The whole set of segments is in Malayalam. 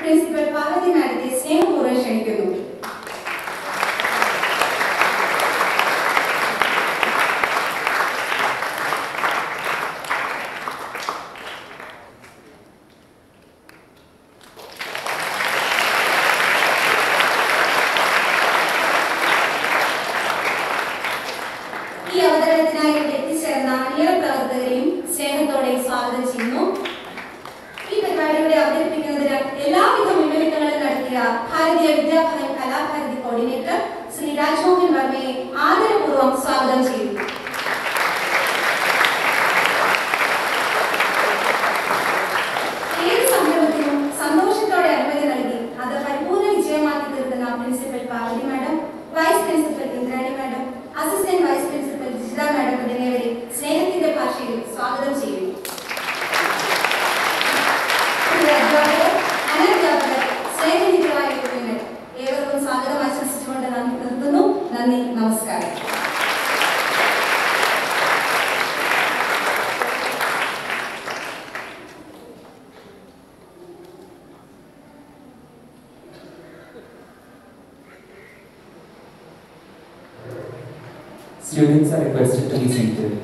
പ്രിൻസിപ്പൽ പാർവതി മാഡത്തെ സ്നേഹപൂർവ്വം ക്ഷണിക്കുന്നു ഈ അവതരണത്തിനായി ഇവിടെ എത്തിച്ചേർന്ന അണിയറ പ്രവർത്തകരെയും സ്നേഹത്തോടെ സ്വാഗതം ചെയ്യുന്നു ഈ പരിപാടിയുടെ അവതരിപ്പിക്കുന്നതിന് എല്ലാവിധ മുന്നൊരുക്കങ്ങളും നടത്തിയ ഭാരതീയ വിദ്യാഭവൻ കലാഭാരതി കോർഡിനേറ്റർ ശ്രീ രാജ്മോഹൻ വർമ്മയെ ആദരപൂർവ്വം സ്വാഗതം ചെയ്യുന്നു ഏത് സംരംഭത്തിനും സന്തോഷത്തോടെ അനുമതി നൽകി അത് പരിപൂർണ്ണ വിജയമാക്കി തീർക്കുന്ന principal Parvathi madam vice principal Indrani madam assistant vice principal Jitha madam തുടങ്ങിയവരെ സ്നേഹത്തിന്റെ ഭാഷയിൽ സ്വാഗതം ചെയ്യുന്നു പ്രിയ അധ്യാപകർ, അനധ്യാപകർ, സ്നേഹനിധികളായ കുഞ്ഞുങ്ങൾ, ഏവർക്കും സ്വാഗതം ആശംസിച്ചുകൊണ്ട് നന്ദി നിർത്തുന്നു നന്ദി നമസ്കാരം Students are requested to be seated.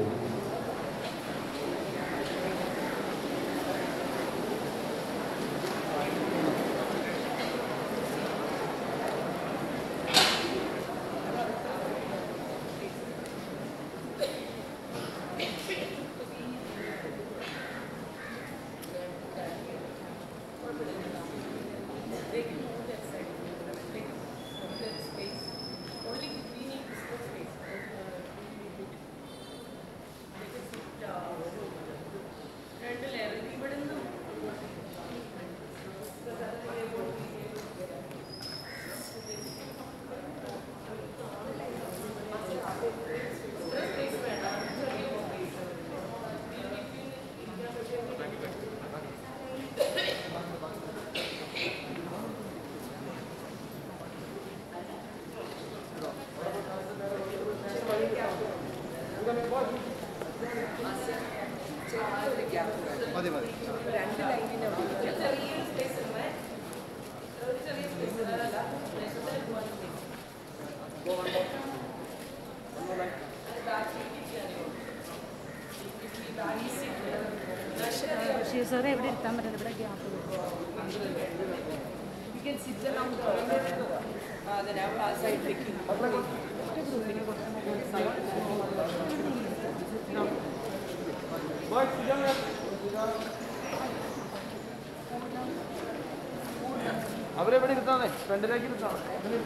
Basheer സാറെ എവിടെ ഇരുത്താൻ പറ്റുന്നത് ഇവിടെ gap You can sit around the uh, the now outside picking. അവരെവിടെ ഇരുത്താന്നേ ഫ്രണ്ടിലേക്ക് ഇരുത്താം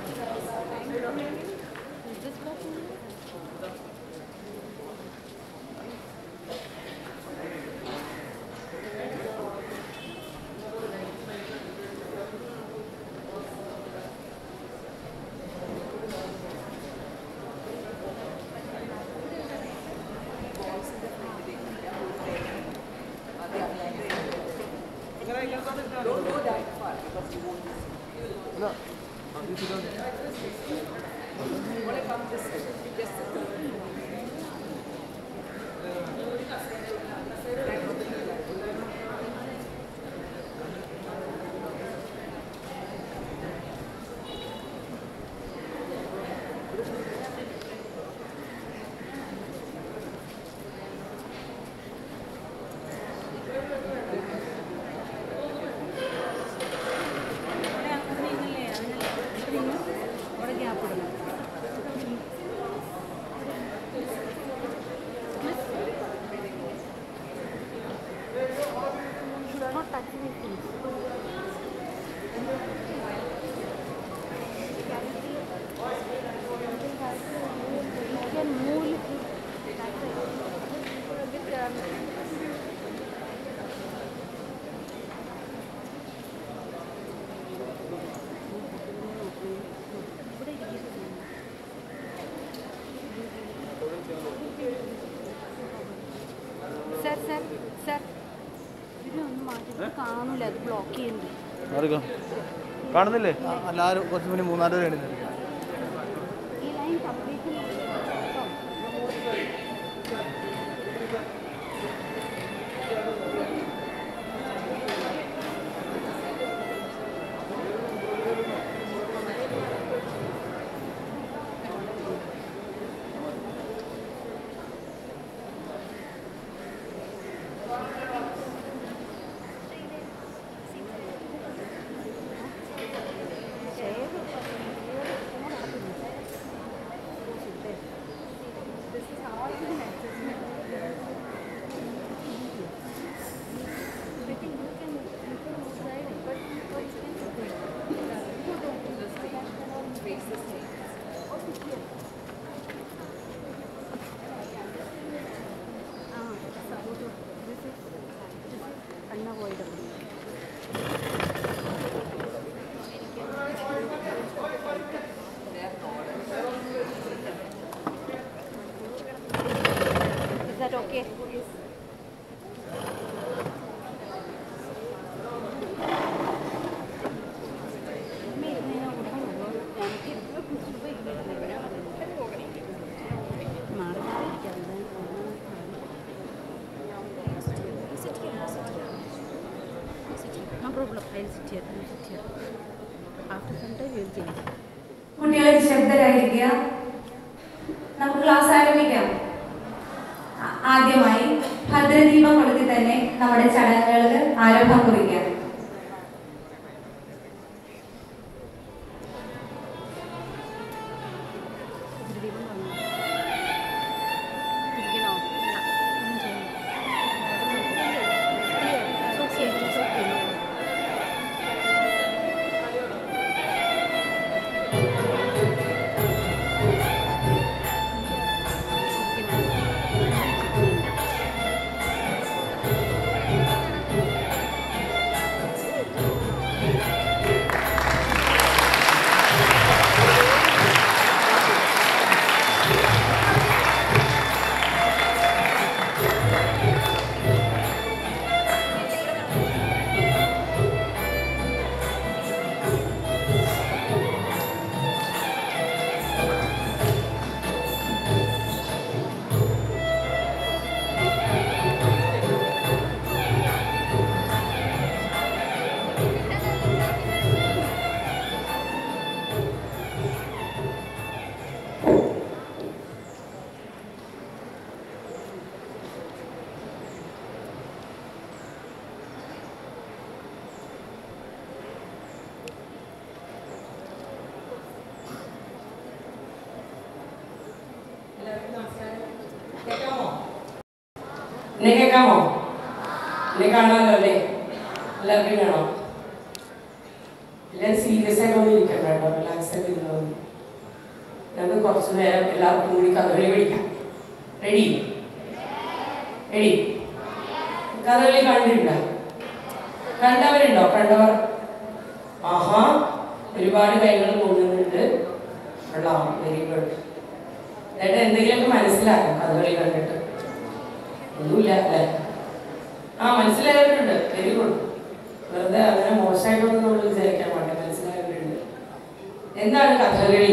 Don't go that far because you won't. അല്ല അത് ഇതാ. You want to come this way. Just sit there. അവിടെ അങ്ങനെ ഇന്നല്ലേ അതിനല്ലേ അവിടെ ഗ്യാപ്പ് ഇടണം Not touching his face. You can move little. That way. Sir sir sir ഇതിനൊന്നും മാറ്റി കാണൂല അത് ബ്ലോക്ക് ചെയ്യുന്നുണ്ട് ആർക്കാ? കാണുന്നില്ലേ എല്ലാവരും കുറച്ച് മുന്നേ മൂന്നാല് പേര് എഴുതുന്നുണ്ട് ഈ line complete No problem. I'll sit here. I'll sit here. After some time, we'll change. കുട്ടികളെ നിശബ്ദരായിരിക്കുക നമുക്ക് ക്ലാസ് ആരംഭിക്കാം ആ- ആദ്യമായി ഭദ്രദീപം കൊളുത്തി തന്നെ നമ്മുടെ ചടങ്ങുകൾക്ക് ആരംഭം കുറിക്കാം ദീപം വന്നു ഇരിക്കണോ ഇല്ല. ഒന്നും ചെയ്യണ്ട. It's okay. It's okay. എന്നെ കേൾക്കാമോ എന്നെ കാണാമല്ലോ അല്ലേ എല്ലാവർക്കും വേണോ എല്ലാവരും സീരിയസ് ആയിട്ട് ഒന്നും ഇരിക്കണ്ട കേട്ടോ റിലാക്സ് ആയിട്ട് ഇരുന്നത് നമുക്ക് കുറച്ച് നേരം എല്ലാവർക്കും കൂടി കഥകളി പഠിക്കാം റെഡി റെഡി കഥകളി കണ്ടിട്ടുണ്ടോ കണ്ടവരുണ്ടോ കണ്ടവർ ആഹാ ഒരുപാട് കൈകൾ പോകുന്നുണ്ട് കൊള്ളാം വെരി ഗുഡ് എന്നിട്ട് എന്തെങ്കിലുമൊക്കെ മനസ്സിലാക്കാം കഥകളി കണ്ടിട്ട് ഒന്നുമില്ല അല്ലേ ആ മനസ്സിലായവരുണ്ട് വെരി ഗുഡ് വെറുതെ അങ്ങനെ മോശമായിട്ടൊന്നും നമ്മൾ വിചാരിക്കാൻ പാടില്ല മനസ്സിലായവരുണ്ട് എന്താണ് കഥകളി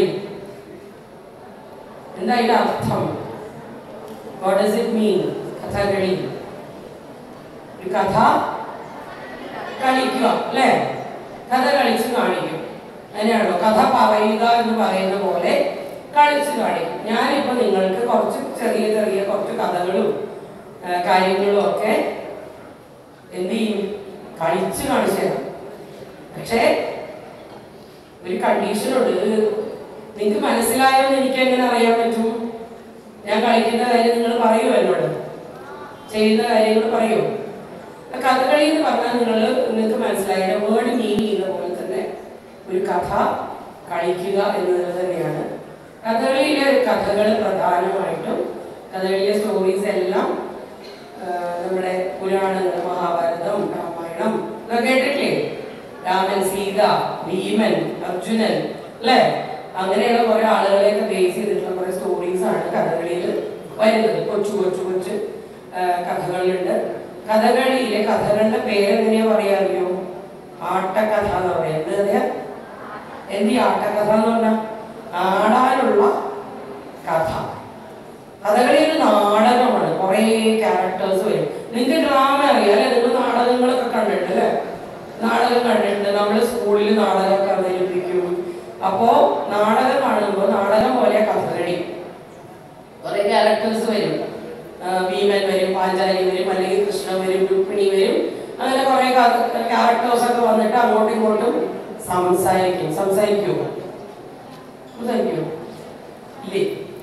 എന്താ ഇതിന്റെ അർത്ഥം what does it mean Kathakali ഒരു കഥ കളിക്കുക അല്ലേ കഥ കളിച്ച് കാണിക്കും അങ്ങനെയാണല്ലോ കഥ പറയുക എന്ന് പറയുന്ന പോലെ കളിച്ച് കാണിക്കും ഞാനിപ്പോ നിങ്ങൾക്ക് കുറച്ച് ചെറിയ ചെറിയ കുറച്ച് കഥകളും ആ, കാര്യങ്ങളും ഒക്കെ എന്ത് ചെയ്യും കളിച്ച് കാണിച്ചു തരാം പക്ഷേ ഒരു കണ്ടീഷനുണ്ട് ഇത് നിങ്ങൾക്ക് മനസ്സിലായോ എന്ന് എനിക്ക് എങ്ങനെ അറിയാൻ പറ്റും ഞാൻ കളിക്കുന്ന കാര്യം നിങ്ങൾ പറയുമോ എന്നോട് ചെയ്യുന്ന കാര്യങ്ങൾ പറയുമോ കഥകളി എന്ന് പറഞ്ഞാൽ നിങ്ങൾ നിങ്ങൾക്ക് മനസ്സിലായ വേർഡ് മീൻ ചെയ്യുന്ന പോലെ തന്നെ ഒരു കഥ കളിക്കുക എന്നത് തന്നെയാണ് കഥകളിയിലെ കഥകൾ പ്രധാനമായിട്ടും കഥകളിലെ സ്റ്റോറീസ് എല്ലാം ആ, നമ്മുടെ പുരാണങ്ങൾ മഹാഭാരതം രാമായണം ഇതൊക്കെ കേട്ടിട്ടില്ലേ രാമൻ സീത ഭീമൻ അർജുനൻ അല്ലേ അങ്ങനെയുള്ള കുറെ ആളുകളെയൊക്കെ ബേസ് ചെയ്തിട്ടുള്ള കുറെ സ്റ്റോറീസ് ആണ് കഥകളിയിൽ വരുന്നത് കൊച്ചു കൊച്ചു കൊച്ചു ആ, കഥകളുണ്ട് കഥകളിയിലെ കഥകളുടെ പേരെങ്ങനെയാ പറയാ അറിയോ ആട്ടക്കഥ എന്ന് പറയാം എന്ത് കഥയാ എന്ത് ഈ ആട്ടക്കഥ എന്ന് പറഞ്ഞാൽ ആടാനുള്ള കഥ കഥകളി ഒരു നാടകമാണ് കുറേ ക്യാരക്ടേഴ്സ് വരും നിങ്ങൾക്ക് ഡ്രാമ അറിയാം അല്ലെ നിങ്ങൾ നാടകങ്ങളൊക്കെ കണ്ടിട്ടുണ്ട് അല്ലേ നാടകം കണ്ടിട്ടുണ്ട് നമ്മൾ സ്കൂളിൽ നാടകമൊക്കെ അവതരിപ്പിക്കും അപ്പോ നാടകം കാണുമ്പോൾ നാടകം പോലെ കഥകളി കുറെ ക്യാരക്ടേഴ്സ് വരും ആ, ഭീമൻ വരും പാഞ്ചാലി വരും അല്ലെങ്കിൽ കൃഷ്ണൻ വരും രുക്മിണി വരും അങ്ങനെ കുറെ ക്യാരക്ടേഴ്സ് ഒക്കെ വന്നിട്ട് അങ്ങോട്ടും ഇങ്ങോട്ടും സംസാരിക്കും സംസാരിക്കുമോ സംസാരിക്കുമോ ഇല്ലേ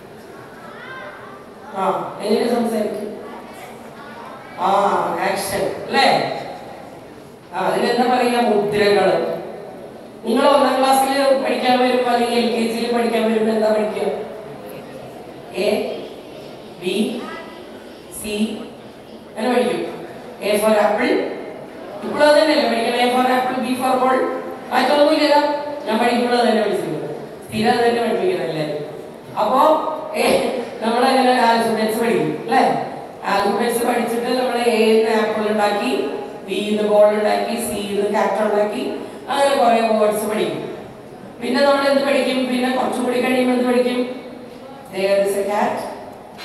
ആ എങ്ങനെ സംസാരിക്കും ആ ആക്ഷൻ അല്ലേ ആ അതിനെന്താ പറയാ മുദ്രകള് നിങ്ങൾ ഒന്നാം ക്ലാസ്സിൽ പഠിക്കാൻ വരുമ്പോ അല്ലെങ്കിൽ എൽ കെ ജിയിൽ പഠിക്കാൻ വരുമ്പോ എന്താ പഠിക്കുക എ ബി സി അങ്ങനെ പഠിക്കും എ ഫോർ ആപ്പിൾ ഇപ്പോഴും അത് തന്നെയല്ലേ പഠിക്കണം A for apple B for ball മാറ്റമൊന്നുമില്ല ഞാൻ പഠിക്കുമ്പോൾ അത് തന്നെ പഠിച്ചിട്ടുണ്ട് സ്ഥിരം അത് തന്നെ പഠിപ്പിക്കണം എല്ലാവരും അപ്പോ ഏ നമ്മളങ്ങനെ ആൽഫബറ്റ്സ് പഠിക്കും അല്ലേ ആൽഫബറ്റ്സ് പഠിച്ചിട്ട് നമ്മൾ എ ആപ്പിൾ ഉണ്ടാക്കി ബി ബോൾ ഉണ്ടാക്കി സി ക്യാറ്റ് ഉണ്ടാക്കി അങ്ങനെ കുറെ വേർഡ്സ് പഠിക്കും പിന്നെ നമ്മൾ എന്ത് പഠിക്കും പിന്നെ കുറച്ചുകൂടി കഴിയുമ്പോൾ എന്ത് പഠിക്കും There is a cat.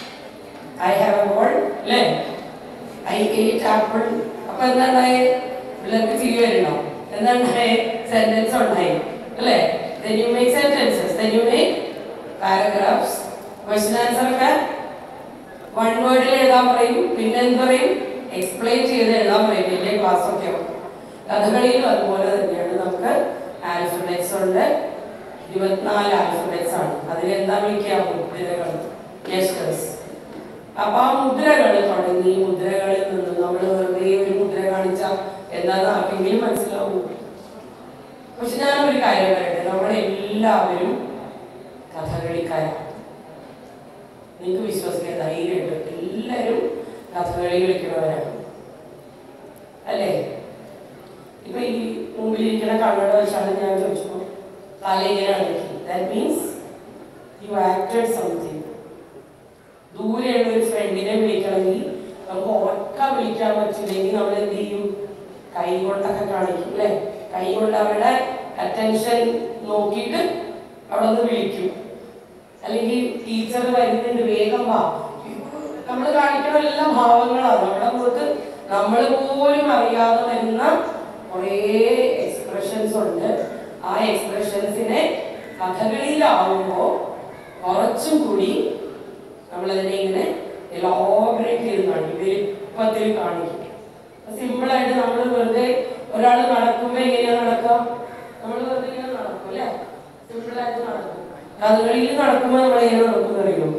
I have a ball. അല്ലേ ഐ എയ്റ്റ് ആപ്പിൾ അപ്പൊ എന്താണ് പിള്ളേർക്ക് ചിരി വരുന്നുണ്ടോ എന്താണ് സെന്റൻസ് ഉണ്ടായി അല്ലേ then you make sentences then you make paragraphs question answer ഒക്കെ വൺ വേർഡിൽ എഴുതാൻ പറയും പിന്നെ എന്ത് പറയും എക്സ്പ്ലെയിൻ ചെയ്ത് എഴുതാൻ പറയും വലിയ ക്ലാസ് ഒക്കെ കഥകളിയിലും അതുപോലെ തന്നെയാണ് നമുക്ക് ആൽഫബറ്റ്സ് ഉണ്ട് ഇരുപത്തിനാല് ആൽഫബറ്റ്സ് ആണ് അതിലെന്താ വിളിക്കുക മുദ്രകൾ ലെറ്റേഴ്സ് അപ്പൊ ആ മുദ്രകൾ തുടങ്ങി മുദ്രകളിൽ നിന്ന് നമ്മൾ വെറുതെ ഒരു മുദ്ര കാണിച്ചാൽ എന്താന്ന് ആർക്കെങ്കിലും മനസ്സിലാവും പക്ഷെ ഞാൻ ഒരു കാര്യം പറയട്ടെ നമ്മളെല്ലാവരും കഥകളിക്കാരാണ് നിങ്ങൾക്ക് വിശ്വസിക്കാൻ ധൈര്യമുണ്ട് എല്ലാവരും കഥകളി കളിക്കുന്നവരാണ് അല്ലേ ഇപ്പൊ ഈ മുമ്പിലിരിക്കുന്ന കണ്ണട വെച്ചാണ് ഞാൻ ചോദിച്ചപ്പോ തല ഇങ്ങനെ അടക്കി that means you acted something ദൂരെയുള്ള ഒരു ഫ്രണ്ടിനെ വിളിക്കണമെങ്കിൽ നമുക്ക് ഉറക്ക വിളിക്കാൻ പറ്റില്ലെങ്കിൽ നമ്മൾ എന്ത് ചെയ്യും കൈ കൊണ്ടൊക്കെ കാണിക്കും അല്ലേ കൈ കൊണ്ട് അവരുടെ അറ്റൻഷൻ നോക്കിയിട്ട് അവിടെ ഒന്ന് വിളിക്കും അല്ലെങ്കിൽ ടീച്ചർ വരുന്നുണ്ട് വേഗം വാ നമ്മൾ കാണിക്കുന്ന എല്ലാ ഭാവങ്ങളാണ് നമ്മുടെ മുഖത്ത് നമ്മൾ പോലും അറിയാതെ വരുന്ന കുറേ എക്സ്പ്രഷൻസ് ഉണ്ട് ആ എക്സ്പ്രഷൻസിനെ കഥകളിയിലാവുമ്പോൾ കുറച്ചും കൂടി നമ്മളതിനെ ഇങ്ങനെ എലോബറേറ്റ് ചെയ്ത് കാണിക്കും വലുപ്പത്തിൽ കാണിക്കും സിമ്പിൾ ആയിട്ട് നമ്മൾ വെറുതെ ഒരാൾ നടക്കുമ്പോൾ എങ്ങനെയാ നടക്കുക നമ്മൾ വെറുതെ ഇങ്ങനെ നടക്കും അല്ലേ സിമ്പിൾ ആയിട്ട് നടക്കും കഥകളിയിൽ നടക്കുമ്പോൾ നമ്മൾ എങ്ങനെ നടക്കും അറിയുമോ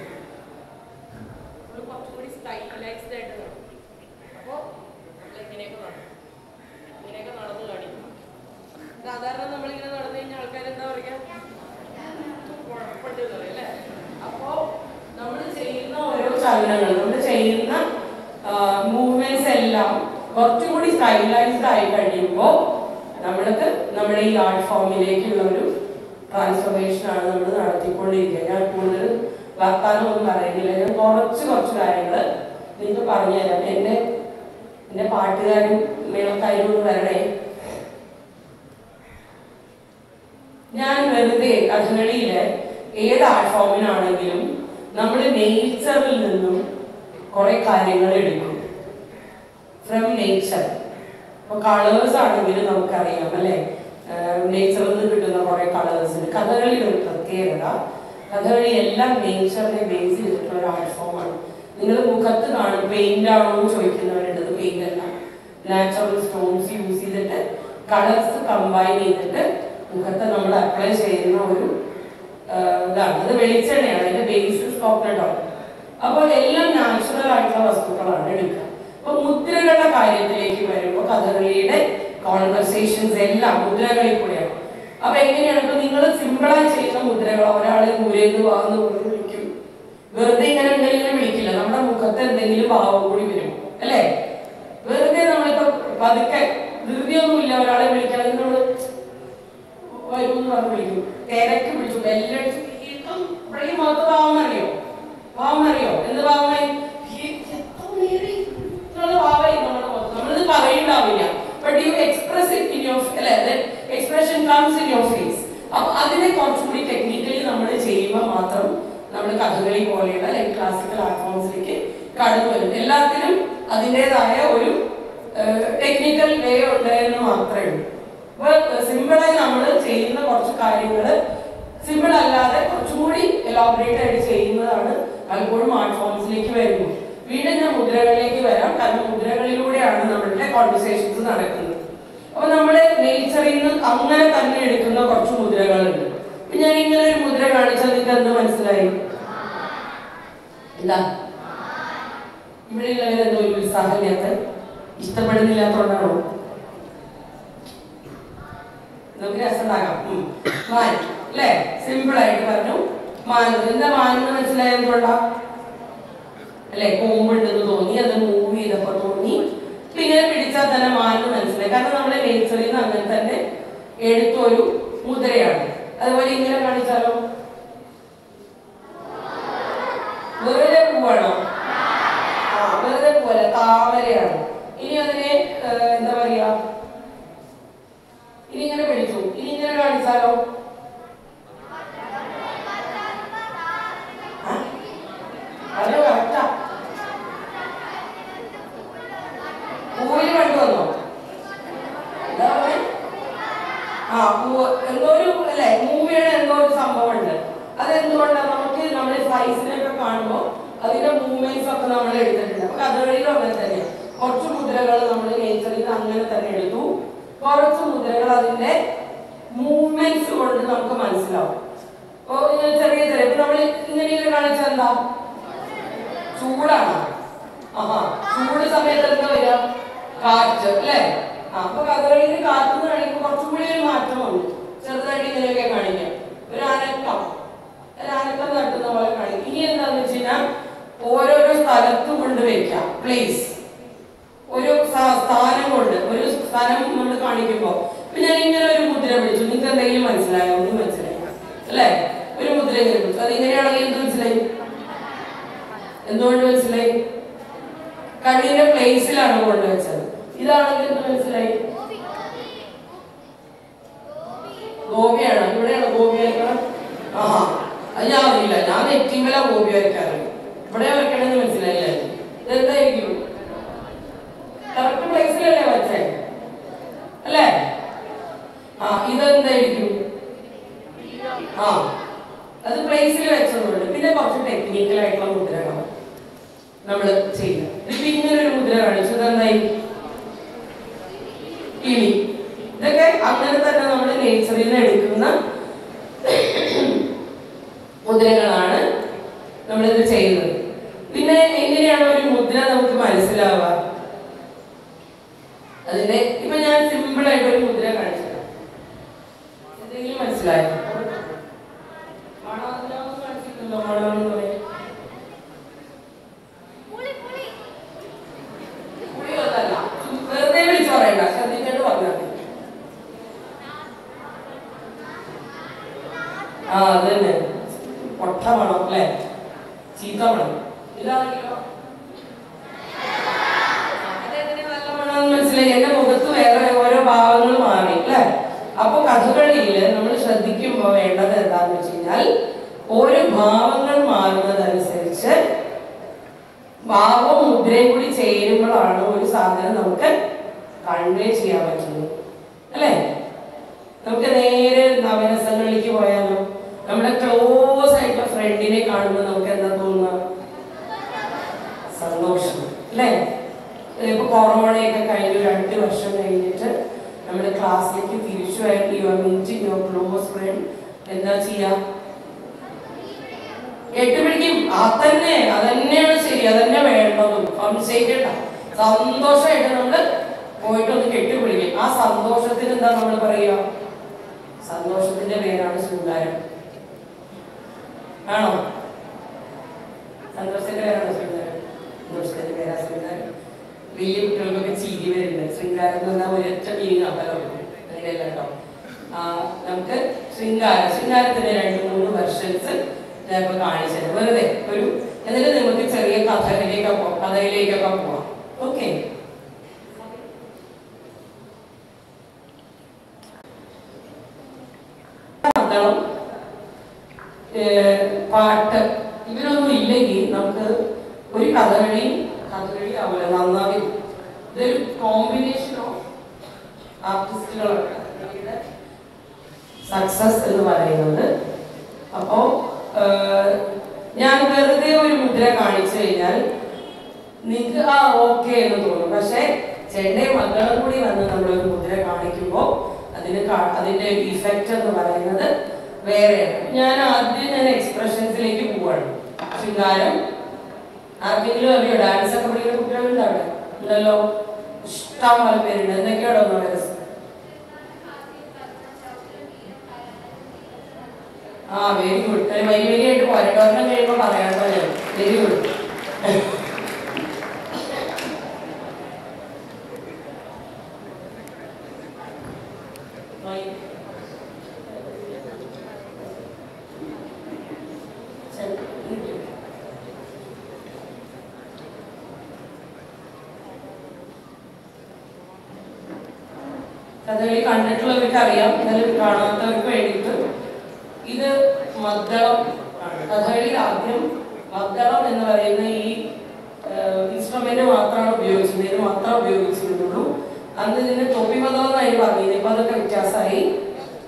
നമ്മള് കുറച്ചുകൂടി സ്റ്റൈലൈസ്ഡ് ആയിട്ട് നടക്കും അപ്പോ നമ്മൾ ഇങ്ങനെയൊക്കെ നടക്കും ഇങ്ങനെയൊക്കെ നടന്നു കാണിക്കും സാധാരണ നമ്മളിങ്ങനെ നടന്നു കഴിഞ്ഞാൽ ആൾക്കാർ എന്താ പറയുക കുഴപ്പമുണ്ട് എന്ന് പറയും അല്ലേ അപ്പോ നമ്മൾ ചെയ്യുന്ന ഓരോ ചലനങ്ങൾ നമ്മൾ ചെയ്യുന്ന മൂവ്മെന്റ്സ് എല്ലാം കുറച്ചുകൂടി സ്റ്റൈലൈസ്ഡ് ആയി കഴിയുമ്പോൾ നമ്മൾക്ക് നമ്മുടെ ഈ ആർട്ട് ഫോമിലേക്കുള്ള ഒരു ട്രാൻസ്ഫോർമേഷൻ ആണ് നമ്മൾ നടത്തിക്കൊണ്ടിരിക്കുക ഞാൻ കൂടുതൽ വർത്താനം ഒന്നും പറയുന്നില്ല ഞാൻ കുറച്ച് കുറച്ച് കാര്യങ്ങൾ നിങ്ങൾക്ക് പറഞ്ഞുതരാം എൻ്റെ എൻ്റെ പാട്ടുകാരും മേളക്കാരും ഒന്ന് വരണേ ഞാൻ വെറുതെ കഥകളിയില് ഏത് ആർട്ട് ഫോമിനാണെങ്കിലും നമ്മൾ നേച്ചറിൽ നിന്നും കുറെ കാര്യങ്ങൾ എടുക്കും ഫ്രം നേച്ചർ ഇപ്പൊ കളേഴ്സ് ആണെങ്കിലും നമുക്കറിയാം അല്ലെ നേച്ചറിൽ നിന്ന് കിട്ടുന്ന കുറെ കളേഴ്സ് ഉണ്ട് കഥകളിയുടെ ഒരു പ്രത്യേകത കഥകളി എല്ലാം നേച്ചറിനെ ബേസ് ചെയ്തിട്ടുള്ള ഒരു ആർട്ട് ഫോമാണ് നിങ്ങൾ മുഖത്ത് കാണും പെയിന്റ് ആണോ എന്ന് ചോദിക്കുന്നവരുണ്ട് അത് പെയിന്റ് അല്ല നാച്ചുറൽ സ്റ്റോൺസ് യൂസ് ചെയ്തിട്ട് കളേഴ്സ് കമ്പൈൻ ചെയ്തിട്ട് മുഖത്ത് നമ്മൾ അപ്ലൈ ചെയ്യുന്ന ഒരു ആ, ഇതാണ് അത് വെളിച്ചെണ്ണയാണ് അതിന്റെ ബേസിസ് കോക്കനട്ട് ഓയിൽ അപ്പോൾ എല്ലാം നാച്ചുറൽ ആയിട്ടുള്ള വസ്തുക്കളാണ് എടുക്കുക അപ്പൊ മുദ്രകളുടെ കാര്യത്തിലേക്ക് വരുമ്പോൾ കഥകളിയുടെ കോൺവെർസേഷൻസ് എല്ലാം മുദ്രകളിൽ കൂടെയാണ് അപ്പൊ എങ്ങനെയാണ് ഇപ്പൊ നിങ്ങൾ സിമ്പിളായി ചെയ്യുന്ന മുദ്രകൾ ഒരാളെ ദൂരേന്ന് വാങ്ങുന്ന പോലെ വിളിക്കും വെറുതെ ഇങ്ങനെ ഉണ്ടെങ്കിലും വിളിക്കില്ല നമ്മുടെ മുഖത്ത് എന്തെങ്കിലും ഭാവം കൂടി വരും അല്ലേ വെറുതെ നമ്മളിപ്പോ പതുക്കെ ധൃതിയൊന്നുമില്ല ഒരാളെ വിളിക്കണമെങ്കിൽ നമ്മള് വരും എന്ന് പറഞ്ഞ് വിളിക്കും തിരക്ക് വിളിച്ചു ബെല്ലടിച്ചു ഇപ്പോഴും മുഖത്ത് പാവം അറിയോ പാവം അറിയോ എന്ത് പാവമായി നമ്മളിത് പറയണ്ടാവില്ല but you express it in your അല്ലെ expression comes in your face അപ്പൊ അതിനെ കുറച്ചുകൂടി ടെക്നിക്കലി നമ്മൾ ചെയ്യുമ്പോൾ മാത്രം നമ്മൾ കഥകളി പോലെയുള്ള ലൈക് ക്ലാസിക്കൽ ആർട്ട് ഫോംസിലേക്ക് കടന്നു വരും എല്ലാത്തിനും അതിൻ്റെതായ ഒരു ടെക്നിക്കൽ വേ ഉണ്ട് എന്ന് മാത്രമേ ഉള്ളൂ അപ്പൊ സിമ്പിളായി നമ്മൾ ചെയ്യുന്ന കുറച്ച് കാര്യങ്ങൾ സിമ്പിൾ അല്ലാതെ കുറച്ചുകൂടി എലോബറേറ്റ് ആയിട്ട് ചെയ്യുന്നതാണ് പലപ്പോഴും ആർട്ട് ഫോംസിലേക്ക് വരുന്നത് വീണ്ടും ഞാൻ മുദ്രകളിലേക്ക് വരാം കാരണം മുദ്രകളിലൂടെയാണ് നമ്മളുടെ കോൺവെർസേഷൻസ് നടക്കുന്നത് അപ്പൊ നമ്മള് നേച്ചറിൽ നിന്ന് അങ്ങനെ തന്നെ എടുക്കുന്ന കുറച്ച് മുദ്രകളുണ്ട് അപ്പൊ ഞാൻ ഇങ്ങനെ ഒരു മുദ്ര കാണിച്ചാൽ നിങ്ങൾക്ക് എന്ത് മനസ്സിലായി എന്താ ഇവിടെയുള്ളവർ എന്തോ ഒരു ഉത്സാഹമില്ലാത്ത ഇഷ്ടപ്പെടുന്നില്ലാത്തോണ്ടാണോ നമുക്ക് രസമുണ്ടാകാം ഉം. മാൻ അല്ലേ സിമ്പിൾ ആയിട്ട് പറഞ്ഞു മാൻ എന്താ മാൻ എന്ന് മനസ്സിലായത് കൊണ്ടാ അല്ലെ കോമ്പുണ്ടെന്ന് തോന്നി അത് മൂവ് ചെയ്തപ്പോ തോന്നി അപ്പൊ ഇങ്ങനെ പിടിച്ചാൽ തന്നെ മാൻ എന്ന് മനസ്സിലായി കാരണം നമ്മുടെ നേച്ചറിൽ നിന്ന് അങ്ങനെ തന്നെ എടുത്തൊരു മുദ്രയാണ് അതുപോലെ ഇങ്ങനെ കാണിച്ചാലോ വെറുതെ പൂവാണോ ആ വെറുതെ പോലെ താമരയാണ് ഇനി അതിനെ ഏഹ്, എന്താ പറയാ ഇനി ഇങ്ങനെ പിടിച്ചു ഇനി ഇങ്ങനെ കാണിച്ചാലോ ആ? അത് കറക്റ്റാ പൂവിൽ പണ്ട് വന്നോ ആ പൂ- എന്തോ ഒരു അല്ലെ മൂവിയുടെ എന്തോ ഒരു സംഭവം ഉണ്ട് അതെന്തുകൊണ്ടാണ് നമുക്ക് നമ്മുടെ സൈസിനൊക്കെ കാണുമ്പോൾ അതിന്റെ മൂവ്മെന്റ്സ് ഒക്കെ നമ്മൾ എടുത്തിട്ടുണ്ട് അപ്പൊ കഥകളിയിലും അങ്ങനെ തന്നെ കുറച്ച് മുദ്രകൾ നമ്മൾ നേച്ചറിൽ അങ്ങനെ തന്നെ എടുത്തു കുറച്ച് മുദ്രകൾ അതിന്റെ മൂവ്മെന്റ്സ് കൊണ്ട് നമുക്ക് മനസ്സിലാവും അപ്പൊ ഇങ്ങനെ ചെറിയ ചെറിയ ഇപ്പൊ നമ്മൾ ഇങ്ങനെ കാണിച്ചത് എന്താ ചൂടാണ് ആഹാ ചൂട് സമയത്ത് എന്താ വരിക കാറ്റ് അല്ലേ ആ, അപ്പൊ കഥകളിയിൽ കാറ്റ് എന്ന് കാണിക്കുമ്പോൾ കുറച്ചും കൂടി ഒരു മാറ്റമുണ്ട് ചെറുതായിട്ട് ഇങ്ങനെയൊക്കെ കാണിക്കാം ഒരു അനക്കം ഒരു അനക്കം തട്ടുന്ന പോലെ കാണിക്കും ഇനി എന്താന്ന് വെച്ച് കഴിഞ്ഞാൽ ഓരോരോ സ്ഥലത്ത് കൊണ്ട് വെക്കാം പ്ലേസ് ഒരു സ- സ്ഥാനം കൊണ്ട് ഒരു സ്ഥലം നമ്മൾ കാണിക്കുമ്പോൾ ഇപ്പൊ ഞാൻ ഇങ്ങനെ ഒരു മുദ്ര പിടിച്ചു നിങ്ങൾക്ക് എന്തെങ്കിലും മനസ്സിലായോ ഒന്നും മനസ്സിലായി അല്ലേ ഒരു മുദ്ര ഇങ്ങനെ പിടിച്ചു അത് ഇങ്ങനെയാണെങ്കിൽ എന്ത് മനസ്സിലായി എന്തുകൊണ്ട് മനസ്സിലായി കണ്ണിന്റെ പ്ലേസിലാണ് കൊണ്ടുവച്ചത് ഇതാണെങ്കിൽ എന്ത് മനസ്സിലായി ഗോപിയാണ് ഇവിടെയാണ് ഗോപി വരയ്ക്കണം ആഹാ അത് ഞാൻ അറിയില്ല ഞാൻ നെറ്റിമല ഗോപി വരയ്ക്കാറില്ല ഇവിടെ വരയ്ക്കണമെന്ന് മനസ്സിലായില്ലേ ഇതെന്തായിരിക്കും കറക്റ്റ് പ്ലേസിലല്ലേ വരച്ചേ അല്ലേ ആ ഇതെന്തായിരിക്കും ആ അത് പ്ലേസിൽ വെച്ചതുകൊണ്ട് പിന്നെ കുറച്ച് ടെക്നിക്കൽ ആയിട്ടുള്ള മുദ്രകൾ നമ്മൾ ചെയ്യുക ഇപ്പൊ ഇങ്ങനെ ഒരു മുദ്ര കാണിച്ചു ഇതെന്തായി ഇനി ഇതൊക്കെ അങ്ങനെ തന്നെ നമ്മൾ നേച്ചറിൽ നിന്ന് എടുക്കുന്ന മുദ്രകളാണ് നമ്മളിത് ചെയ്യുന്നത് പിന്നെ എങ്ങനെയാണ് ഒരു മുദ്ര നമുക്ക് മനസ്സിലാവുക അതിന്റെ ഇപ്പൊ ഞാൻ സിമ്പിൾ ആയിട്ട് ഒരു മുദ്ര കാണിച്ചു തരാം. എന്തെങ്കിലും മനസ്സിലായോ മണമൊന്നും കാണിച്ചിട്ടില്ലല്ലോ, മണം എന്ന് പറയും. പുളിയൊന്നല്ല. വെറുതെ വിളിച്ചു പറയണ്ട ശ്രദ്ധിച്ചിട്ട് പറഞ്ഞാൽ മതി ആ അത് തന്നെ പൊട്ട മണം അല്ലേ ചീത്ത മണം ഇതാണെങ്കിലോ അദ്ദേഹത്തിന് നല്ല മണമെന്ന് മനസ്സിലായി എന്റെ മുഖത്ത് വേറെ ഓരോ ഭാവങ്ങൾ മാറി അല്ലേ അപ്പൊ കഥകളിയില് നമ്മൾ ശ്രദ്ധിക്കുമ്പോൾ വേണ്ടത് എന്താന്ന് വെച്ച് കഴിഞ്ഞാൽ ഓരോ ഭാവങ്ങൾ മാറുന്നതനുസരിച്ച് ഭാവവും മുദ്രയും കൂടി ചേരുമ്പോഴാണ് ഒരു സാധനം നമുക്ക് കൺവേ ചെയ്യാൻ പറ്റുന്നത് അല്ലേ നമുക്ക് നേരെ നവരസങ്ങളിലേക്ക് പോയാലോ നമ്മുടെ ക്ലോസ് ആയിട്ടുള്ള ഫ്രണ്ടിനെ കാണുമ്പോൾ നമുക്ക് എന്താ തോന്നുക സന്തോഷം അല്ലേ ഇപ്പൊ കൊറോണയൊക്കെ കഴിഞ്ഞ് ഒരു രണ്ട് വർഷം കഴിഞ്ഞിട്ട് നമ്മുടെ ക്ലാസ്സിലേക്ക് തിരിച്ചു ആയിട്ട് your meeting your close friend എന്താ ചെയ്യാ കെട്ടുപിടിക്കും അതന്നെ അതന്നെയാണ് ശരി അതന്നെ വേണ്ടതും സംശയിക്കണ്ട സന്തോഷമായിട്ട് നമ്മള് പോയിട്ടൊന്ന് കെട്ടുപിടിക്കും ആ സന്തോഷത്തിന് എന്താ നമ്മൾ പറയുക സന്തോഷത്തിന്റെ പേരാണ് ശൃംഗാരം ആണോ സന്തോഷത്തിന്റെ പേരാണ് ശൃംഗാരം സന്തോഷത്തിന്റെ പേരാ ശൃംഗാരം വലിയ കുട്ടികൾക്കൊക്കെ ചിരി വരുന്നുണ്ട് ശൃംഗാരം എന്ന് പറഞ്ഞാൽ ഒരൊറ്റ മീനിങ് അപ്പല്ലോ അങ്ങനെയല്ല കേട്ടോ ആ, നമുക്ക് ശൃംഗാരം ശൃംഗാരത്തിന്റെ രണ്ട് മൂന്ന് വെർഷൻസ് ഞാൻ ഇപ്പൊ കാണിച്ചത് വെറുതെ ഒരു എന്നിട്ട് നിങ്ങൾക്ക് ചെറിയ കഥകളിലേക്ക് പോവാം കഥയിലേക്കൊക്കെ പോവാം ഓക്കെ മദ്ദളം ഏഹ് പാട്ട് ഇവരൊന്നും ഇല്ലെങ്കിൽ നമുക്ക് ഒരു കഥകളി കഥകളി ആവില്ല നന്നായി ഇതൊരു കോമ്പിനേഷൻ ഓഫ് ആർട്ടിസ്റ്റുകളാണ് കഥകളിയുടെ സക്സസ് എന്ന് പറയുന്നത് അപ്പോ ഏഹ്, ഞാൻ വെറുതെ ഒരു മുദ്ര കാണിച്ചു കഴിഞ്ഞാൽ നിങ്ങൾക്ക് ആ ഓക്കെ എന്ന് തോന്നും പക്ഷെ ചെണ്ടയും മക്കളും കൂടി വന്ന് നമ്മളൊരു മുദ്ര കാണിക്കുമ്പോൾ അതിന് കാ- അതിന്റെ ഇഫക്റ്റ് എന്ന് പറയുന്നത് വേറെയാണ് ഞാൻ ആദ്യം ഞാൻ എക്സ്പ്രഷൻസിലേക്ക് പോവാണ് ശൃംഗാരം ആർക്കെങ്കിലും അറിയോ ഡാൻസ് ഒക്കെ പഠിക്കുന്ന കുട്ടികളുണ്ട് അവിടെ ഉണ്ടല്ലോ ഇഷ്ടം പോലെ പേരുണ്ട് എന്തൊക്കെയാണോ രസം ആ വെരി ഗുഡ് വരി വരിയായിട്ട് പോരട്ടോറിനും കഴിയുമ്പോൾ പറയാട്ടോ ഞാൻ വെരി ഗുഡ് കഥകളി കണ്ടിട്ടുള്ളവർക്ക് അറിയാം എന്നാലും കാണാത്തവർക്ക് വേണ്ടിയിട്ട് ഇത് മദ്ദളം ആണ് കഥകളിയിൽ ആദ്യം മദ്ദളം എന്ന് പറയുന്ന ഈ ഇൻസ്ട്രുമെന്റ് മാത്രമാണ് ഉപയോഗിച്ചത് ഇത് മാത്രം ഉപയോഗിച്ചിരുന്നുള്ളൂ അന്ന് ഇതിന് തൊപ്പി മദ്ദളം എന്നായി പറഞ്ഞത് ഇപ്പൊ അതൊക്കെ വ്യത്യാസമായി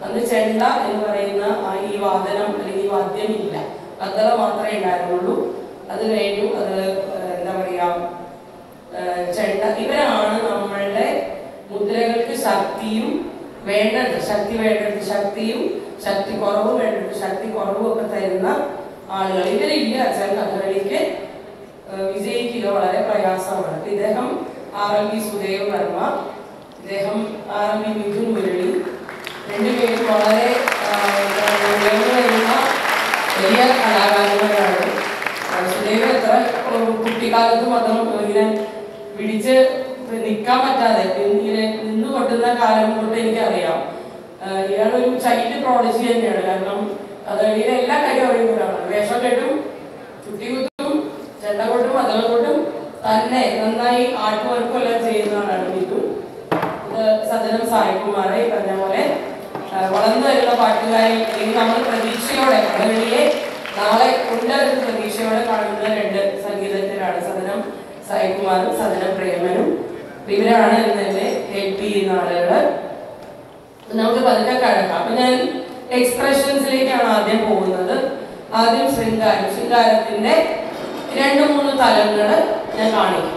അന്ന് ചെണ്ട എന്ന് പറയുന്ന ആ ഈ വാദനം അല്ലെങ്കിൽ ഈ വാദ്യം ഇല്ല പന്തള മാത്രമേ ഉണ്ടായിരുന്നുള്ളൂ അത് കഴിഞ്ഞു അത് ഏഹ്, എന്താ പറയാ ഏഹ്, ചെണ്ട ഇവരാണ് നമ്മളുടെ മുദ്രകൾക്ക് ശക്തിയും വേണ്ടത് ശക്തി വേണ്ടത് ശക്തിയും ശക്തി കുറവ് വേണ്ടത് ശക്തി കുറവും ഒക്കെ തരുന്ന ആളുകൾ ഇവരില്ല അച്ഛൻ കഥകളിക്ക് ഏഹ്, വിജയിക്കുക വളരെ പ്രയാസമാണ് അപ്പൊ ഇദ്ദേഹം R M V Sudev Varma ഇദ്ദേഹം R M V Mithun Murali രണ്ടുപേരും വളരെ ആഹ്, ഉയർന്നു വരുന്ന വലിയ കലാകാരന്മാരാണ് ആഹ് സുദേവ് എത്ര ഏഹ്, കുട്ടിക്കാലത്തും അതും ഇങ്ങനെ പിടിച്ച് നിൽക്കാൻ പറ്റാതെ ഇങ്ങനെ നിന്ന് കൊട്ടുന്ന കാലം തൊട്ട് എനിക്കറിയാം ആഹ് ഇയാളൊരു ചൈൽഡ് പ്രോളജി തന്നെയാണ് കാരണം കഥകളിയിലെ എല്ലാ കാര്യം അറിയുന്നവരാണ് വേഷം കെട്ടും ചുട്ടി കുത്തും ചെണ്ട കൊട്ടും അതള കൊട്ടും തന്നെ നന്നായി ആർട്ട് വർക്കും എല്ലാം ചെയ്യുന്നതാണ് മിഥു ഇത് സദനം സായികുമാറെ ഈ പറഞ്ഞ പോലെ ആ, വളർന്നു വരുന്ന പാട്ടുകാരി അല്ലെങ്കിൽ നമ്മൾ പ്രതീക്ഷയോടെ കഥകളിയെ നാളെ കൊണ്ടുവരുന്ന പ്രതീക്ഷയോടെ കാണുന്ന രണ്ട് സംഗീതജ്ഞരാണ് സദനം സായികുമാറും സദനം പ്രേമനും അപ്പൊ ഇവരാണ് ഇന്ന് എന്നെ ഹെൽപ്പ് ചെയ്യുന്ന ആളുകള് നമുക്ക് പതുക്കെ കടക്കാം അപ്പൊ ഞാൻ എക്സ്പ്രഷൻസിലേക്കാണ് ആദ്യം പോകുന്നത് ആദ്യം ശൃംഗാരം ശൃംഗാരത്തിന്റെ രണ്ട് മൂന്ന് തലങ്ങള് ഞാൻ കാണിക്കും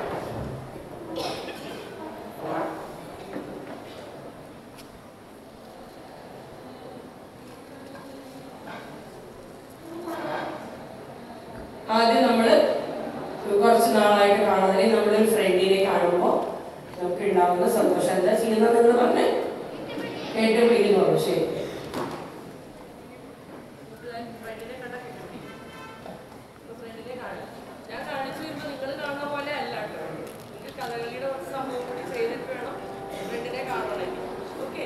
ആദ്യം നമ്മൾ കുറച്ച് നാളായിട്ട് കാണാതെ നമ്മളൊരു ഫ്രണ്ടിനെ കാണുമ്പോൾ നമുക്ക് ഉണ്ടാവുന്ന സന്തോഷം എന്താ ചെയ്യുന്നതെന്ന് പറഞ്ഞ് കേട്ട് പിടിക്കുന്നുള്ളൂ ശരി ഞാൻ കാണിച്ചു വരുമ്പോ നിങ്ങൾ കാണുന്ന പോലെ അല്ല കേട്ടോ നിങ്ങൾക്ക് കഥകളിയുടെ കുറച്ച് സംഭവം കൂടി ചെയ്തിട്ട് വേണം ഫ്രണ്ടിനെ കാണണമെങ്കിൽ ഓക്കെ